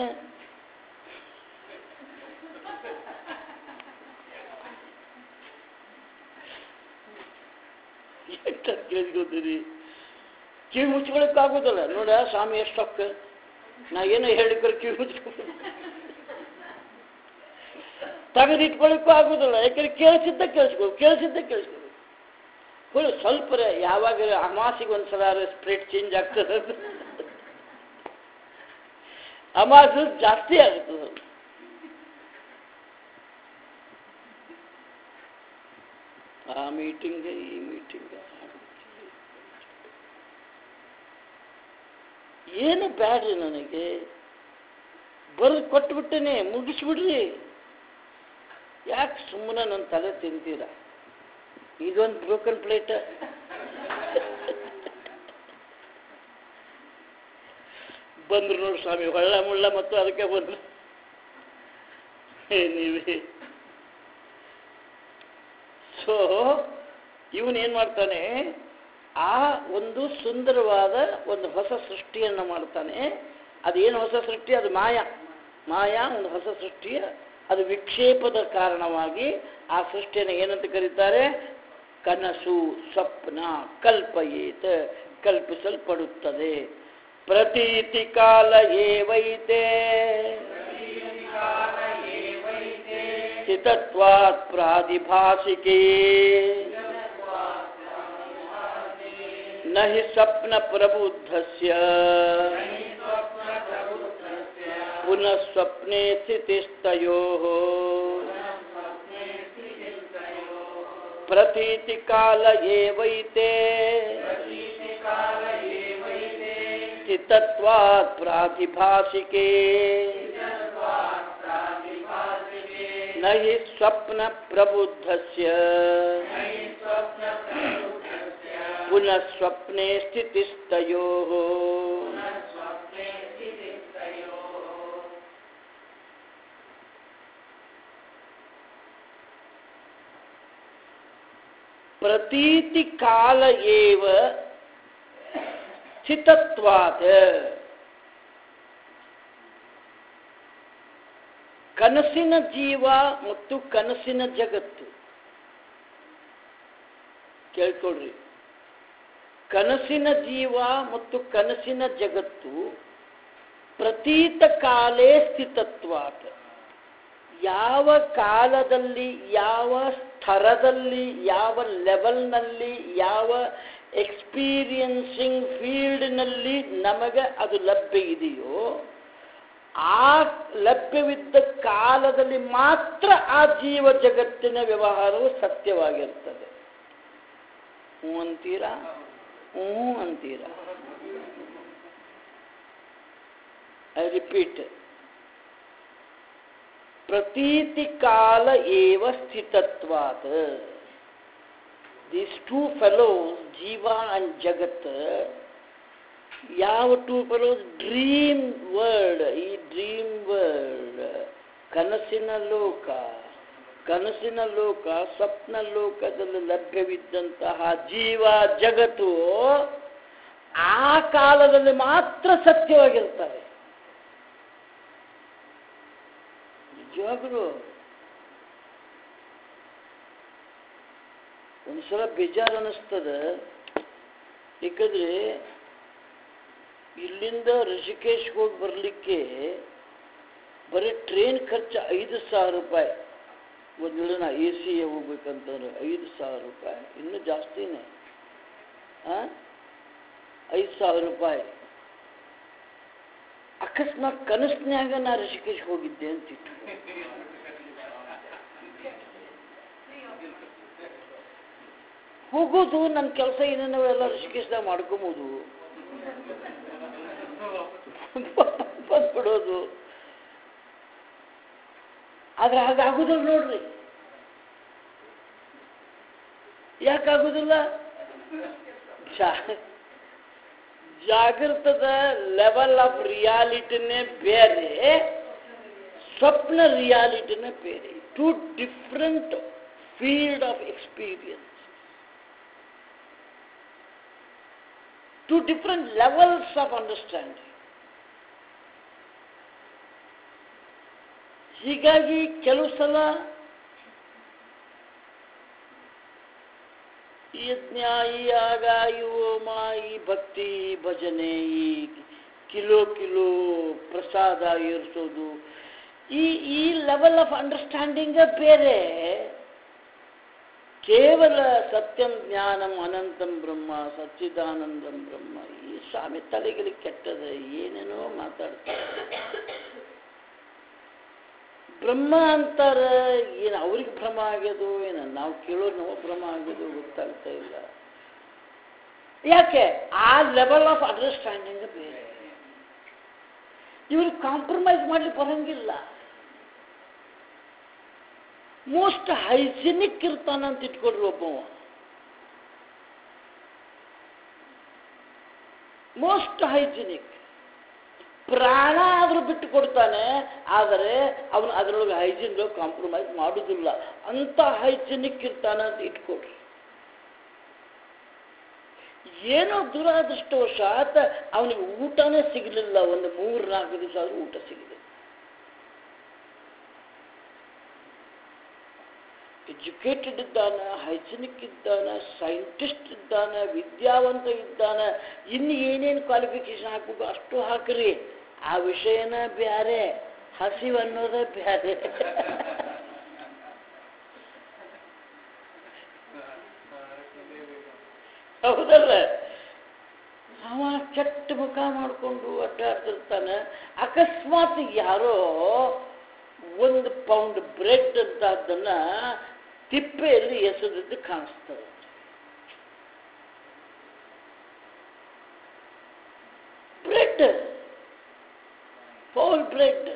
ಎಷ್ಟದು ಕೇಳಿಸ್ಕೊತೀರಿ ಕಿವಿ ಮುಚ್ಕೊಳಕ್ಕಾಗೋದಲ್ಲ ನೋಡ ಸ್ವಾಮಿ ಎಷ್ಟೊಕ್ಕ ನಾ ಏನೋ ಹೇಳಿದ್ರೆ ಕಿವಿ ಮುಚ್ಕೊ ತೆಗೆದಿಟ್ಕೊಳ್ಳಿಕ್ಕೂ ಆಗೋದಿಲ್ಲ ಯಾಕಂದ್ರೆ ಕೇಳಿಸಿದ್ದ ಕೇಳಿಸ್ಕೋ ಕೇಳಿಸಿದ್ದ ಕೇಳಿಸ್ಕೋ ಫುಲ್ ಸ್ವಲ್ಪ ಯಾವಾಗ ಅಮಾಸಿಗೆ ಒಂದ್ಸಲ ಸ್ಪ್ರೇಟ್ ಚೇಂಜ್ ಆಗ್ತದೆ ಅಮಾಸು ಜಾಸ್ತಿ ಆಗ್ತದೆ ಆ ಮೀಟಿಂಗ್ ಈ ಮೀಟಿಂಗ್ ಏನು ಬ್ಯಾಡ್ರಿ ನನಗೆ ಬರೆದು ಕೊಟ್ಬಿಟ್ಟೇನೆ ಮುಗಿಸ್ಬಿಡ್ರಿ ಯಾಕೆ ಸುಮ್ಮನೆ ನನ್ನ ತಲೆ ತಿಂತೀರ ಇದೊಂದು ಬ್ರೋಕನ್ ಪ್ಲೇಟ್ ಬಂದ್ರು ನೋಡಿ ಸ್ವಾಮಿ ಹೊಳ್ಳ ಮುಳ್ಳ ಮತ್ತು ಅದಕ್ಕೆ ಬಂದ್ರು ನೀವೇ ಸೊ ಇವನೇನು ಮಾಡ್ತಾನೆ ಆ ಒಂದು ಸುಂದರವಾದ ಒಂದು ಹೊಸ ಸೃಷ್ಟಿಯನ್ನು ಮಾಡ್ತಾನೆ ಅದೇನು ಹೊಸ ಸೃಷ್ಟಿ ಅದು ಮಾಯಾ ಮಾಯಾ ಒಂದು ಹೊಸ ಸೃಷ್ಟಿಯ ಅದು ವಿಕ್ಷೇಪದ ಕಾರಣವಾಗಿ ಆ ಸೃಷ್ಟಿಯನ್ನು ಏನಂತ ಕರೀತಾರೆ ಕನಸು ಸ್ವಪ್ನ ಕಲ್ಪಯೇತ ಕಲ್ಪಿಸಲ್ಪಡುತ್ತದೆ ಪ್ರತೀತಿ ಕಾಲ ಏವೈತೆ ಸ್ಥಿತತ್ವಾತ್ ಪ್ರಾದಿಭಾಸಿಕೆ ನ ಹಿ ಸ್ವಪ್ನ ಪ್ರಬುದ್ಧಸ್ಯ ಪುನಃ ಸ್ವಪ್ನೆ ಸ್ಥಿತಿಸ್ತಯೋಃ ಪ್ರತೀತಿ ಕಾಲ ಏವೈತೆ ಸ್ಥಿತತ್ವಾತ್ ಪ್ರಾತಿಭಾಸಿಕೆ ನ ಹಿ ಸ್ವಪ್ನ ಪ್ರಬುದ್ಧಸ್ಯ ಪುನಃ ಸ್ವಪ್ನೆ ಸ್ಥಿತಿಸ್ತಯೋಃ ಪ್ರತೀತಿ ಕಾಲ ಏವ ಸ್ಥಿತತ್ವಾದ ಕನಸಿನ ಜೀವ ಮತ್ತು ಕನಸಿನ ಜಗತ್ತು ಕೇಳ್ಕೊಳ್ರಿ ಕನಸಿನ ಜೀವ ಮತ್ತು ಕನಸಿನ ಜಗತ್ತು ಪ್ರತೀತ ಕಾಲೇ ಸ್ಥಿತತ್ವಾತ್ ಯಾವ ಕಾಲದಲ್ಲಿ ಯಾವ ಸ್ತರದಲ್ಲಿ ಯಾವ ಲೆವೆಲ್ನಲ್ಲಿ ಯಾವ ಎಕ್ಸ್ಪೀರಿಯನ್ಸಿಂಗ್ ಫೀಲ್ಡ್ನಲ್ಲಿ ನಮಗೆ ಅದು ಲಭ್ಯ ಇದೆಯೋ ಆ ಲಭ್ಯವಿದ್ದ ಕಾಲದಲ್ಲಿ ಮಾತ್ರ ಆ ಜೀವ ಜಗತ್ತಿನ ವ್ಯವಹಾರವು ಸತ್ಯವಾಗಿರ್ತದೆ ಹ್ಞೂ ಅಂತೀರಾ ಹ್ಞೂ ಅಂತೀರಾ ಐ ರಿಪೀಟ್ ಪ್ರತೀತಿ ಕಾಲ ಏವ ಸ್ಥಿತತ್ವಾತ್ ದೀಸ್ ಟೂ ಫೆಲೋಸ್ ಜೀವ ಅಂಡ್ ಜಗತ್ ಯಾವ ಟೂ ಫೆಲೋಸ್ ಡ್ರೀಮ್ ವರ್ಲ್ಡ್ ಈ ಡ್ರೀಮ್ ವರ್ಲ್ಡ್ ಕನಸಿನ ಲೋಕ ಕನಸಿನ ಲೋಕ ಸ್ವಪ್ನ ಲೋಕದಲ್ಲಿ ಲಭ್ಯವಿದ್ದಂತಹ ಜೀವ ಜಗತ್ತು ಆ ಕಾಲದಲ್ಲಿ ಮಾತ್ರ ಸತ್ಯವಾಗಿರ್ತವೆ ನಿಜವಾಗಲೂ ಒಂದ್ಸಲ ಬೇಜಾರು ಅನ್ನಿಸ್ತದ ಯಾಕಂದ್ರೆ ಇಲ್ಲಿಂದ ಋಷಿಕೇಶ್ಗೆ ಹೋಗಿ ಬರಲಿಕ್ಕೆ ಬರೀ ಟ್ರೈನ್ ಖರ್ಚು ಐದು ಸಾವಿರ ರೂಪಾಯಿ ಒಂದು ವೇಳೆ ನಾ ಎ ಸಿ ಹೋಗ್ಬೇಕಂತಂದ್ರೆ ಐದು ಸಾವಿರ ರೂಪಾಯಿ ಇನ್ನೂ ಜಾಸ್ತಿನೇ ಆ? ಐದು ಸಾವಿರ ರೂಪಾಯಿ ಅಕಸ್ಮಾತ್ ಕನಸಿನ್ಯಾಗ ನಾ ಋಷಿಕೇಶ್ ಹೋಗಿದ್ದೆ ಅಂತಿಟ್ಟು ಹೋಗೋದು ನನ್ನ ಕೆಲಸ ಏನೇನೋ ಎಲ್ಲ ಋಷಿಕೇಶ್ದಾಗ ಮಾಡ್ಕೊಂಬೋದು ಬಂದ್ಬಿಡೋದು ಆದ್ರೆ ಹಾಗಾಗುದಿಲ್ಲ ನೋಡ್ರಿ ಯಾಕಾಗುದಿಲ್ಲ ಜಾ ಜಾಗೃತದ ಲೆವೆಲ್ ಆಫ್ ರಿಯಾಲಿಟಿನೇ ಬೇರೆ ಸ್ವಪ್ನ ರಿಯಾಲಿಟಿನೇ ಬೇರೆ two different field of experience two different levels of understanding ಹೀಗಾಗಿ ಕೆಲವು ಸಲ ಈ ಯಜ್ಞ ಈ ಯಾಗ ಈ ಹೋಮ ಈ ಭಕ್ತಿ ಈ ಭಜನೆ ಈ ಕಿಲೋ ಕಿಲೋ ಪ್ರಸಾದ ಏರಿಸೋದು ಈ ಈ ಲೆವೆಲ್ ಆಫ್ ಅಂಡರ್ಸ್ಟ್ಯಾಂಡಿಂಗ ಬೇರೆ ಕೇವಲ ಸತ್ಯಂ ಜ್ಞಾನಂ ಅನಂತಂ ಬ್ರಹ್ಮ ಸಚ್ಚಿದಾನಂದಂ ಬ್ರಹ್ಮ ಈ ಸ್ವಾಮಿ ತಲೆಗಳಿಗೆ ಕೆಟ್ಟದ ಏನೇನೋ ಮಾತಾಡ್ತಾರೆ ಬ್ರಹ್ಮ ಅಂತಾರ ಏನು ಅವ್ರಿಗೆ ಭ್ರಮ ಆಗ್ಯದೋ ಏನು ನಾವು ಕೇಳೋರು ನಾವು ಭ್ರಮ ಆಗ್ಯದೋ ಗೊತ್ತಾಗ್ತಾ ಇಲ್ಲ ಯಾಕೆ ಆ ಲೆವೆಲ್ ಆಫ್ ಅಂಡರ್ಸ್ಟ್ಯಾಂಡಿಂಗ್ ಬೇರೆ ಇವ್ರಿಗೆ ಕಾಂಪ್ರಮೈಸ್ ಮಾಡ್ಲಿಕ್ಕೆ ಬರಂಗಿಲ್ಲ ಮೋಸ್ಟ್ ಹೈಜಿನಿಕ್ ಇರ್ತಾನಂತ ಇಟ್ಕೊಡ್ರಿ ಒಬ್ಬವ ಮೋಸ್ಟ್ ಹೈಜಿನಿಕ್ ಪ್ರಾಣ ಆದರೂ ಬಿಟ್ಟು ಕೊಡ್ತಾನೆ ಆದರೆ ಅವನು ಅದರೊಳಗೆ ಹೈಜಿನ್ ಕಾಂಪ್ರಮೈಸ್ ಮಾಡುವುದಿಲ್ಲ ಅಂತ ಹೈಜಿನಿಕ್ ಇರ್ತಾನೆ ಅಂತ ಇಟ್ಕೊಡ್ರಿ ಏನೋ ದುರಾದೃಷ್ಟವಶಾತ್ ಅವನಿಗೆ ಊಟನೇ ಸಿಗಲಿಲ್ಲ ಒಂದು ಮೂರು ನಾಲ್ಕು ದಿವಸ ಆದರೂ ಊಟ ಸಿಗಲಿಲ್ಲ ಎಜುಕೇಟೆಡ್ ಇದ್ದಾನೆ ಹೈಜಿನಿಕ್ ಇದ್ದಾನೆ ಸೈಂಟಿಸ್ಟ್ ಇದ್ದಾನೆ ವಿದ್ಯಾವಂತ ಇದ್ದಾನೆ ಇನ್ನು ಏನೇನು ಕ್ವಾಲಿಫಿಕೇಶನ್ ಹಾಕಬೇಕು ಅಷ್ಟು ಹಾಕ್ರಿ ಆ ವಿಷಯನ ಬ್ಯಾರೆ ಹಸಿವು ಅನ್ನೋದೇ ಬ್ಯಾರೆ ಹೌದಲ್ಲ ಅವ ಕೆಟ್ಟ ಮುಖ ಮಾಡಿಕೊಂಡು ಅಡ್ಡಾಡ್ತಿರ್ತಾನೆ ಅಕಸ್ಮಾತ್ ಯಾರೋ ಒಂದು ಪೌಂಡ್ ಬ್ರೆಡ್ ಅಂತ ಅದನ್ನ ತಿಪ್ಪೆಯಲ್ಲಿ ಎಸೆದದ್ದು ಕಾಣಿಸ್ತದೆ ಬ್ರೆಡ್ ಪೌಲ್ ಬ್ರೆಡ್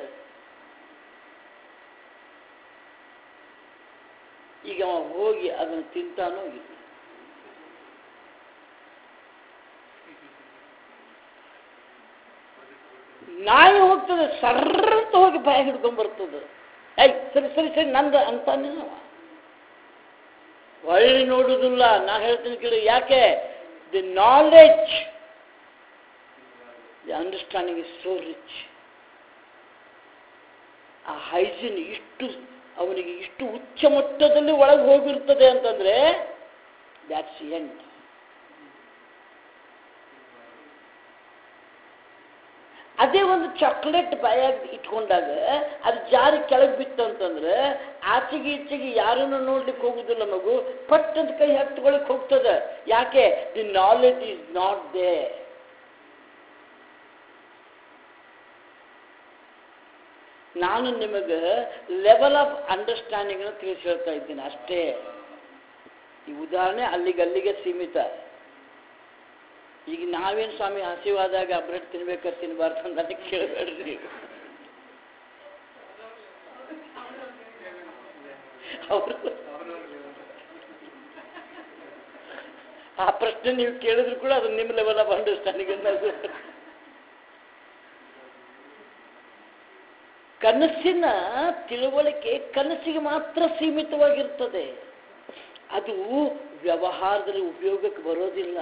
ಈಗ ಅವ ಹೋಗಿ ಅದನ್ನು ತಿಂತಾನೋ ಇಲ್ಲ ನಾಯಿ ಹೋಗ್ತದೆ ಸರ್ರಂತ ಹೋಗಿ ಬಾಯ ಹಿಡ್ಕೊಂಡ್ ಬರ್ತದೆ ಐ ಸರಿ ಸರಿ ಸರಿ ನಂದು ಅಂತಾನೆ ಅವ ಒಳ್ಳೆ ನೋಡುವುದಿಲ್ಲ ನಾ ಹೇಳ್ತೀನಿ ಕೇಳಿ ಯಾಕೆ the knowledge the understanding is so rich ಆ ಹೈಜಿನ್ ಇಷ್ಟು ಅವನಿಗೆ ಇಷ್ಟು ಉಚ್ಚ ಮಟ್ಟದಲ್ಲಿ ಒಳಗೆ ಹೋಗಿರ್ತದೆ ಅಂತಂದ್ರೆ ದ್ಯಾಟ್ಸ್ ಎಂಡ್ ಅದೇ ಒಂದು ಚಾಕ್ಲೇಟ್ ಬಾಯಾಗ ಇಟ್ಕೊಂಡಾಗ ಅದು ಜಾರಿ ಕೆಳಗೆ ಬಿತ್ತು ಅಂತಂದ್ರೆ ಆಚೆಗೆ ಈಚೆಗೆ ಯಾರನ್ನು ನೋಡ್ಲಿಕ್ಕೆ ಹೋಗುದಿಲ್ಲ ಮಗು ಪಟ್ ಅಂತ ಕೈ ಹತ್ಕೊಳ್ಳಿಕ್ಕೆ ಹೋಗ್ತದೆ ಯಾಕೆ the knowledge is not there ನಾನು ನಿಮಗೆ ಲೆವೆಲ್ ಆಫ್ ಅಂಡರ್ಸ್ಟ್ಯಾಂಡಿಂಗ್ ತಿಳಿಸಿ ಹೇಳ್ತಾ ಇದ್ದೀನಿ ಅಷ್ಟೇ ಈ ಉದಾಹರಣೆ ಅಲ್ಲಿಗೆ ಅಲ್ಲಿಗೆ ಸೀಮಿತ ಈಗ ನಾವೇನು ಸ್ವಾಮಿ ಹಸಿವಾದಾಗ ಬ್ರೆಡ್ ತಿನ್ಬೇಕಾದ್ರೆ ತಿನ್ಬಾರ್ದು ಅಂತ ನನಗೆ ಕೇಳಬೇಡ್ರಿ ಅವರು ಆ ಪ್ರಶ್ನೆ ನೀವು ಕೇಳಿದ್ರು ಕೂಡ ಅದು ನಿಮ್ಮ ಲೆವೆಲ್ ಆಫ್ ಅಂಡರ್ಸ್ಟ್ಯಾಂಡಿಂಗ್ ಅನ್ನೋದು ಕನಸಿನ ತಿಳುವಳಿಕೆ ಕನಸಿಗೆ ಮಾತ್ರ ಸೀಮಿತವಾಗಿರ್ತದೆ ಅದು ವ್ಯವಹಾರದಲ್ಲಿ ಉಪಯೋಗಕ್ಕೆ ಬರೋದಿಲ್ಲ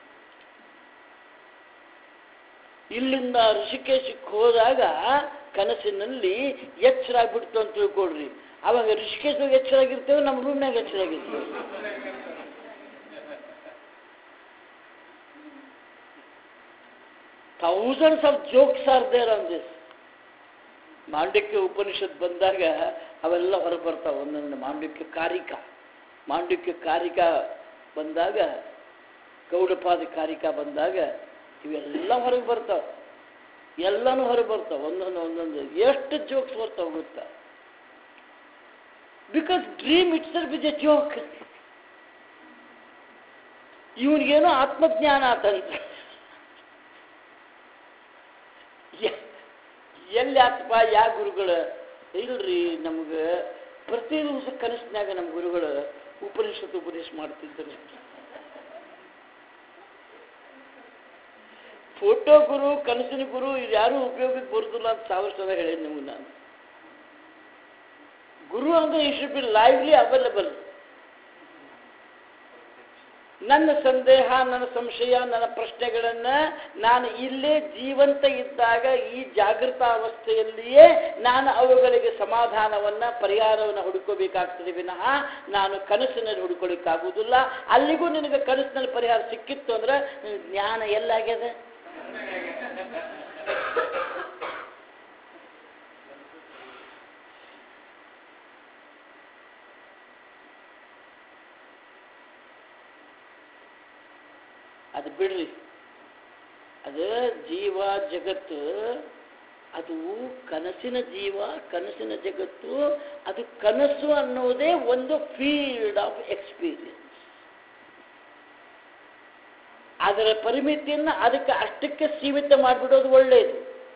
ಇಲ್ಲಿಂದ ಋಷಿಕೇಶಕ್ಕೆ ಹೋದಾಗ ಕನಸಿನಲ್ಲಿ ಎಚ್ಚರ ಆಗ್ಬಿಡ್ತು ಅಂತ ತಿಳ್ಕೊಳ್ರಿ ಅವಾಗ ಋಷಿಕೇಶದಾಗ ಎಚ್ಚರ ಆಗಿರ್ತೇವೆ ನಮ್ಮ ರೂಮ್ನಾಗ ಎಚ್ಚರ ಆಗಿರ್ತೇವೆ thousands of jokes are there on this Mandukya Upanishad ಬಂದಾಗ ಅವೆಲ್ಲ ಹೊರಗೆ ಬರ್ತಾವೆ ಒಂದೊಂದು ಮಾಂಡಕ್ಯ ಕಾರಿಕ ಮಾಂಡಕ್ಯ ಕಾರಿಕ ಬಂದಾಗ ಗೌಡಪಾದ ಕಾರಿಕ ಬಂದಾಗ ಇವೆಲ್ಲ ಹೊರಗೆ ಬರ್ತಾವೆ ಎಲ್ಲನೂ ಹೊರಗೆ ಬರ್ತಾವೆ ಒಂದೊಂದು ಒಂದೊಂದು ಎಷ್ಟು ಜೋಕ್ಸ್ ಬರ್ತಾವೆ ಗೊತ್ತಾ because dream it's is a joke ಇವನಿಗೇನೋ ಆತ್ಮಜ್ಞಾನ ಆತಂತ ಎಲ್ಲಿ ಆತಪ್ಪ ಯಾ ಗುರುಗಳು ಇಲ್ರಿ ನಮ್ಗೆ ಪ್ರತಿ ದಿವಸ ಕನಸಿನಾಗ ನಮ್ಮ ಗುರುಗಳು ಉಪನಿಷತ್ತು ಉಪದೇಶ ಮಾಡ್ತಿದ್ದರು ಫೋಟೋ ಗುರು ಕನಸಿನ ಗುರು ಇದು ಯಾರು ಉಪಯೋಗಕ್ಕೆ ಬರುದಿಲ್ಲ ಅಂತ ಸಾವಿರ ಸಲ ಹೇಳೇನಿ ನಿಮ್ಗೆ ನಾನು ಗುರು ಅಂದ್ರೆ ಈ ಶುಡ್ ಬಿ ಲೈವ್ಲಿ ಅವೈಲಬಲ್ ನನ್ನ ಸಂದೇಹ ನನ್ನ ಸಂಶಯ ನನ್ನ ಪ್ರಶ್ನೆಗಳನ್ನು ನಾನು ಇಲ್ಲೇ ಜೀವಂತ ಇದ್ದಾಗ ಈ ಜಾಗೃತ ಅವಸ್ಥೆಯಲ್ಲಿಯೇ ನಾನು ಅವುಗಳಿಗೆ ಸಮಾಧಾನವನ್ನು ಪರಿಹಾರವನ್ನು ಹುಡುಕೋಬೇಕಾಗ್ತದೆ ವಿನಃ ನಾನು ಕನಸಿನಲ್ಲಿ ಹುಡುಕೊಳ್ಳಿಕ್ಕಾಗುವುದಿಲ್ಲ ಅಲ್ಲಿಗೂ ನಿನಗೆ ಕನಸಿನಲ್ಲಿ ಪರಿಹಾರ ಸಿಕ್ಕಿತ್ತು ಅಂದ್ರೆ ನಿನ್ ಜ್ಞಾನ ಎಲ್ಲಾಗ್ಯದ ಅದು ಬಿಡ್ರಿ ಅದು ಜೀವ ಜಗತ್ತು ಅದು ಕನಸಿನ ಜೀವ ಕನಸಿನ ಜಗತ್ತು ಅದು ಕನಸು ಅನ್ನೋದೇ ಒಂದು ಫೀಲ್ಡ್ ಆಫ್ ಎಕ್ಸ್ಪೀರಿಯನ್ಸ್ ಅದರ ಪರಿಮಿತಿಯನ್ನು ಅದಕ್ಕೆ ಅಷ್ಟಕ್ಕೆ ಸೀಮಿತ ಮಾಡಿಬಿಡೋದು ಒಳ್ಳೆಯದು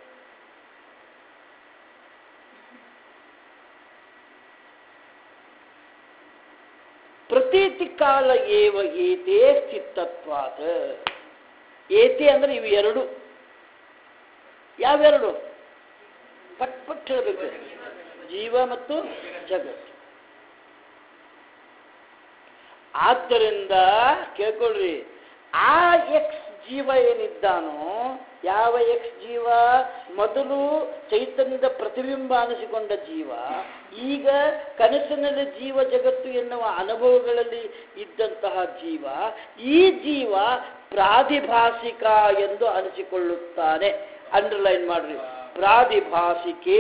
ಪ್ರತೀತಿ ಕಾಲ ಏವ ಏತೇ ಸ್ಥಿತತ್ವಾದ ಏತೆ ಅಂದ್ರೆ ಇವು ಎರಡು ಯಾವೆರಡು ಪಟ್ ಪಟ್ ಹೇಳಬೇಕು ಜೀವ ಮತ್ತು ಜಗತ್ತು ಆದ್ದರಿಂದ ಕೇಳ್ಕೊಳ್ರಿ ಆ ಎಕ್ಸ್ ಜೀವ ಏನಿದ್ದಾನೋ ಯಾವ ಎಕ್ಸ್ ಜೀವ ಮೊದಲು ಚೈತನ್ಯದ ಪ್ರತಿಬಿಂಬ ಅನಿಸಿಕೊಂಡ ಜೀವ ಈಗ ಕನಸಿನಲ್ಲಿ ಜೀವ ಜಗತ್ತು ಎನ್ನುವ ಅನುಭವಗಳಲ್ಲಿ ಇದ್ದಂತಹ ಜೀವ ಈ ಜೀವ ಪ್ರಾದಿಭಾಸಿಕ ಎಂದು ಅನಿಸಿಕೊಳ್ಳುತ್ತಾನೆ ಅಂಡರ್ಲೈನ್ ಮಾಡ್ರಿ ಪ್ರಾದಿಭಾಸಿಕೆ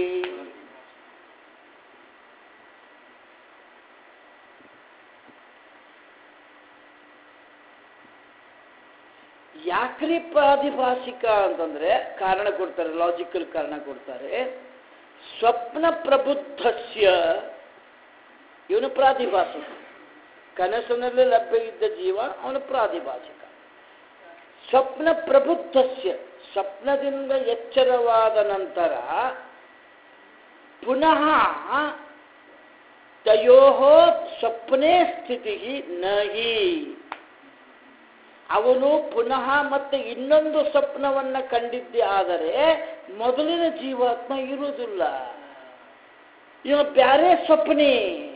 ಯಾಕ್ರಿ ಪ್ರಾದಿಭಾಸಿಕ ಅಂತಂದ್ರೆ ಕಾರಣ ಕೊಡ್ತಾರೆ ಲಾಜಿಕಲ್ ಕಾರಣ ಕೊಡ್ತಾರೆ ಸ್ವಪ್ನ ಪ್ರಬುದ್ಧಸ್ಯ ಇವನು ಪ್ರಾದಿಭಾಸಿಕ ಕನಸಿನಲ್ಲಿ ಲಭ್ಯ ಇದ್ದ ಜೀವ ಅವನು ಪ್ರಾದಿಭಾಸಿಕ ಸ್ವಪ್ನ ಪ್ರಬುದ್ಧಸ್ಯ ಸ್ವಪ್ನದಿಂದ ಎಚ್ಚರವಾದ ನಂತರ ಪುನಃ ತಯೋ ಸ್ವಪ್ನೇ ಸ್ಥಿತಿ ನಹಿ ಅವನು ಪುನಃ ಮತ್ತೆ ಇನ್ನೊಂದು ಸ್ವಪ್ನವನ್ನ ಕಂಡಿದ್ದೆ ಆದರೆ ಮೊದಲಿನ ಜೀವಾತ್ಮ ಇರುವುದಿಲ್ಲ ಇವ ಬ್ಯಾರೆ ಸ್ವಪ್ನಿ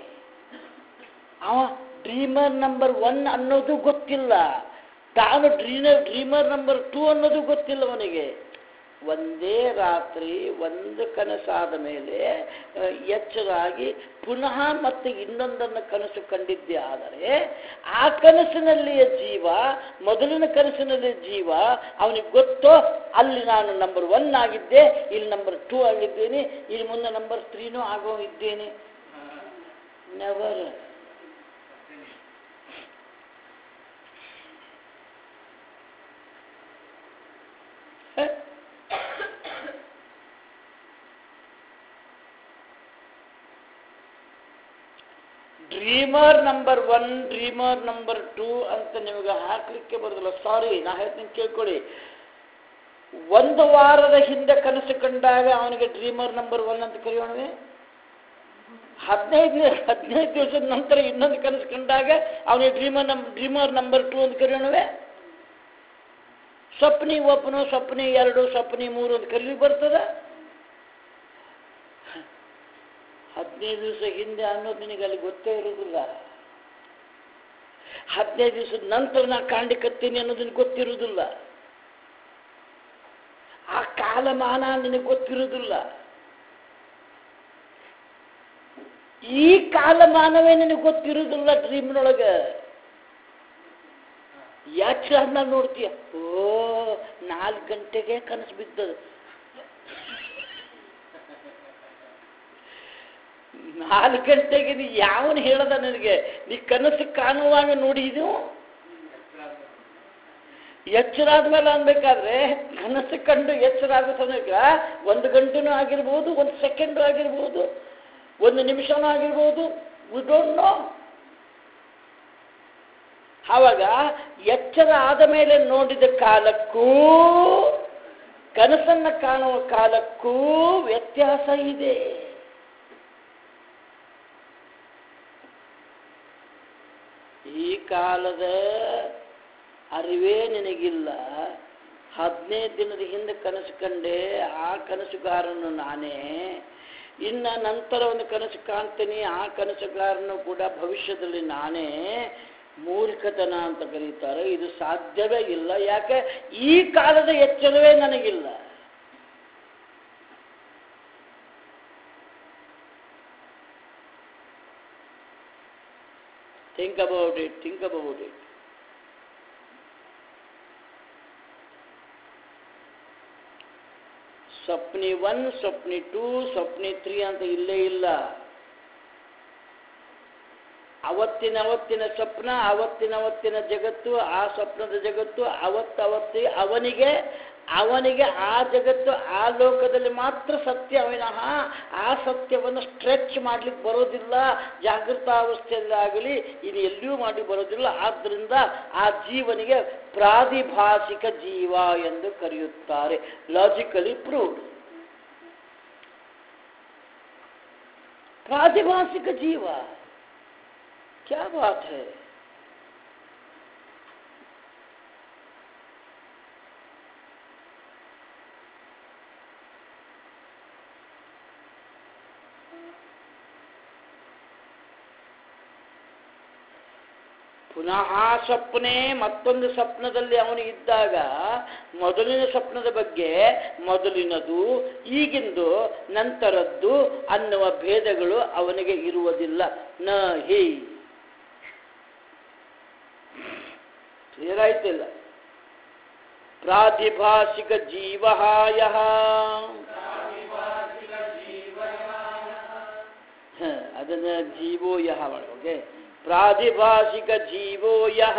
ಅವ ಡ್ರೀಮರ್ ನಂಬರ್ ಒನ್ ಅನ್ನೋದು ಗೊತ್ತಿಲ್ಲ ತಾನು ಡ್ರೀನರ್ ಡ್ರೀಮರ್ ನಂಬರ್ ಟೂ ಅನ್ನೋದು ಗೊತ್ತಿಲ್ಲ ಅವನಿಗೆ ಒಂದೇ ರಾತ್ರಿ ಒಂದು ಕನಸಾದ ಮೇಲೆ ಆ, ಎಚ್ಚರಾಗಿ ಪುನಃ ಮತ್ತೆ ಇನ್ನೊಂದನ್ನು ಕನಸು ಕಂಡಿದ್ದೇ ಆದರೆ ಆ ಕನಸಿನಲ್ಲಿಯ ಜೀವ ಮೊದಲಿನ ಕನಸಿನಲ್ಲಿ ಜೀವ ಅವನಿಗೆ ಗೊತ್ತೋ ಅಲ್ಲಿ ನಾನು ನಂಬರ್ ಒನ್ ಆಗಿದ್ದೆ ಇಲ್ಲಿ ನಂಬರ್ ಟೂ ಆಗಿದ್ದೇನೆ ಇಲ್ಲಿ ಮುಂದೆ ನಂಬರ್ ತ್ರೀನೂ ಆಗೋ ಇದ್ದೇನೆ never dreamer number one dreamer number two ಅಂತ ನಿಮಗೆ ಹಾಕ್ಲಿಕ್ಕೆ ಬರೋದಿಲ್ಲ ಸಾರಿ ನಾ ಹೇಳ್ತೀನಿ ಕೇಳ್ಕೊಳ್ಳಿ ಒಂದು ವಾರದ ಹಿಂದೆ ಕನಸು ಕಂಡಾಗ ಅವನಿಗೆ ಡ್ರೀಮರ್ ನಂಬರ್ ಒನ್ ಅಂತ ಕರೆಯೋಣವೇ ಹದಿನೈದು ಹದಿನೈದು ದಿವಸದ ನಂತರ ಇನ್ನೊಂದು ಕನಸು ಕಂಡಾಗ ಅವನಿಗೆ ಡ್ರೀಮರ್ ನಂ ಡ್ರೀಮರ್ ನಂಬರ್ ಟೂ ಅಂತ ಕರೆಯೋಣವೇ ಸ್ವಪ್ನಿ ಒಪ್ಪನು ಸ್ವಪ್ನಿ ಎರಡು ಸ್ವಪ್ನಿ ಮೂರು ಅಂತ ಕರೀಲಿಕ್ಕೆ ಬರ್ತದ ಹದಿನೈದು ದಿವಸ ಹಿಂದೆ ಅನ್ನೋದು ನಿನಗೆ ಅಲ್ಲಿ ಗೊತ್ತೇ ಇರೋದಿಲ್ಲ ಹದಿನೈದು ದಿವಸದ ನಂತರ ನಾ ಕಾಣ್ಲಿಕ್ಕತ್ತೀನಿ ಅನ್ನೋದು ನಿನಗೆ ಗೊತ್ತಿರುವುದಿಲ್ಲ ಆ ಕಾಲಮಾನ ನಿನಗೆ ಗೊತ್ತಿರುವುದಿಲ್ಲ ಈ ಕಾಲಮಾನವೇ ನಿನಗೆ ಗೊತ್ತಿರುವುದಿಲ್ಲ ಡ್ರೀಮ್ನೊಳಗೆ ಯಾಕೆ ಅದನ್ನ ನೋಡ್ತೀಯ ಓ ನಾಲ್ಕು ಗಂಟೆಗೆ ಕನಸು ಬಿದ್ದದು ನಾಲ್ಕು ಗಂಟೆಗೆ ನೀ ಯಾವನು ಹೇಳದ ನನಗೆ ನೀ ಕನಸು ಕಾಣುವಾಗ ನೋಡಿದು ಎಚ್ಚರ ಆದ್ಮೇಲೆ ಅನ್ಬೇಕಾದ್ರೆ ಕನಸು ಕಂಡು ಎಚ್ಚರ ಆಗೋ ಸಮಯಕ್ಕೆ ಒಂದು ಗಂಟೆನೂ ಆಗಿರ್ಬೋದು ಒಂದು ಸೆಕೆಂಡು ಆಗಿರ್ಬೋದು ಒಂದು ನಿಮಿಷನೂ ಆಗಿರ್ಬೋದು ವಿ ಡೋಂಟ್ ನೋ ಆವಾಗ ಎಚ್ಚರ ಆದ ಮೇಲೆ ನೋಡಿದ ಕಾಲಕ್ಕೂ ಕನಸನ್ನ ಕಾಣುವ ಕಾಲಕ್ಕೂ ವ್ಯತ್ಯಾಸ ಇದೆ ಈ ಕಾಲದ ಅರಿವೇ ನಿನಗಿಲ್ಲ ಹದಿನೈದು ದಿನದ ಹಿಂದೆ ಕನಸು ಕಂಡೆ ಆ ಕನಸುಗಾರನು ನಾನೇ ಇನ್ನು ನಂತರ ಒಂದು ಕನಸು ಕಾಣ್ತೀನಿ ಆ ಕನಸುಗಾರನು ಕೂಡ ಭವಿಷ್ಯದಲ್ಲಿ ನಾನೇ ಮೂರ್ಖತನ ಅಂತ ಕರೀತಾರೆ ಇದು ಸಾಧ್ಯವೇ ಇಲ್ಲ ಯಾಕೆ ಈ ಕಾಲದ ಎಚ್ಚರವೇ ನನಗಿಲ್ಲ think about it think about it ಸ್ವಪ್ನಿ ಒನ್ ಸ್ವಪ್ನಿ ಟೂ ಸ್ವಪ್ನಿ ತ್ರೀ ಅಂತ ಇಲ್ಲೇ ಇಲ್ಲ ಅವತ್ತಿನ ಅವತ್ತಿನ ಸ್ವಪ್ನ ಅವತ್ತಿನ ಅವತ್ತಿನ ಜಗತ್ತು ಆ ಸ್ವಪ್ನದ ಜಗತ್ತು ಅವತ್ತವತ್ತಿ ಅವನಿಗೆ ಅವನಿಗೆ ಆ ಜಗತ್ತು ಆ ಲೋಕದಲ್ಲಿ ಮಾತ್ರ ಸತ್ಯ ವಿನಃ ಆ ಸತ್ಯವನ್ನು ಸ್ಟ್ರೆಚ್ ಮಾಡ್ಲಿಕ್ಕೆ ಬರೋದಿಲ್ಲ ಜಾಗೃತಾವಸ್ಥೆಯಲ್ಲಾಗಲಿ ಇದು ಎಲ್ಲಿಯೂ ಮಾಡಿ ಬರೋದಿಲ್ಲ ಆದ್ದರಿಂದ ಆ ಜೀವನಿಗೆ ಪ್ರಾದಿಭಾಷಿಕ ಜೀವ ಎಂದು ಕರೆಯುತ್ತಾರೆ ಲಾಜಿಕಲಿ ಪ್ರೂವ್ಡ್ ಪ್ರಾದಿಭಾಷಿಕ ಜೀವ क्या बात है ಪುನಃ ಸ್ವಪ್ನೆ ಮತ್ತೊಂದು ಸ್ವಪ್ನದಲ್ಲಿ ಅವನು ಇದ್ದಾಗ ಮೊದಲಿನ ಸ್ವಪ್ನದ ಬಗ್ಗೆ ಮೊದಲಿನದು ಈಗಿಂದು ನಂತರದ್ದು ಅನ್ನುವ ಭೇದಗಳು ಅವನಿಗೆ ಇರುವುದಿಲ್ಲ ನ ಹೇ ಕ್ಲಿಯರ್ ಆಯ್ತಿಲ್ಲ ಪ್ರಾತಿಭಾಷಿಕ ಜೀವ ಯಃ ಹ, ಅದನ್ನ ಜೀವೋ ಯಹ ಓಕೆ ಪ್ರಾತಿಭಾಷಿಕ ಜೀವೋ ಯಹ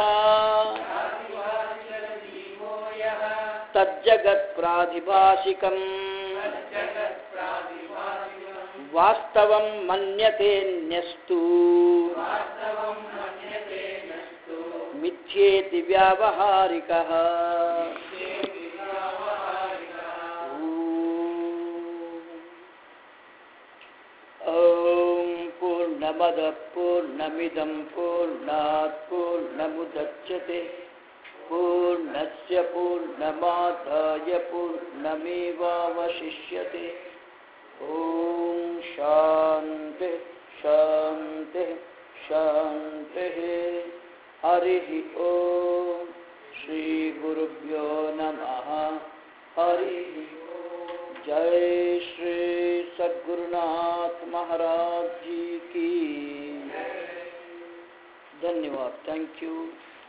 ತಜ್ಜಗತ್ ಪ್ರಾತಿಭಾಷಿಕಂ ವಾಸ್ತವಂ ಮನ್ಯತೆನ್ಯಸ್ತು ಮಿಥ್ಯೇತಿ ವ್ಯಾವಹಾರಿಕಃ ॐ पूर्णमदः पूर्णमिदं पूर्णात् पूर्णमुदच्यते पूर्णस्य पूर्णमादाय पूर्णमेवावशिष्यते ॐ शान्तिः शान्तिः शान्तिः हरिः ॐ श्रीगुरुभ्यो नमः हरिः ॐ जय श्री सद्गुरुनाथ महाराज जी की धन्यवाद थैंक यू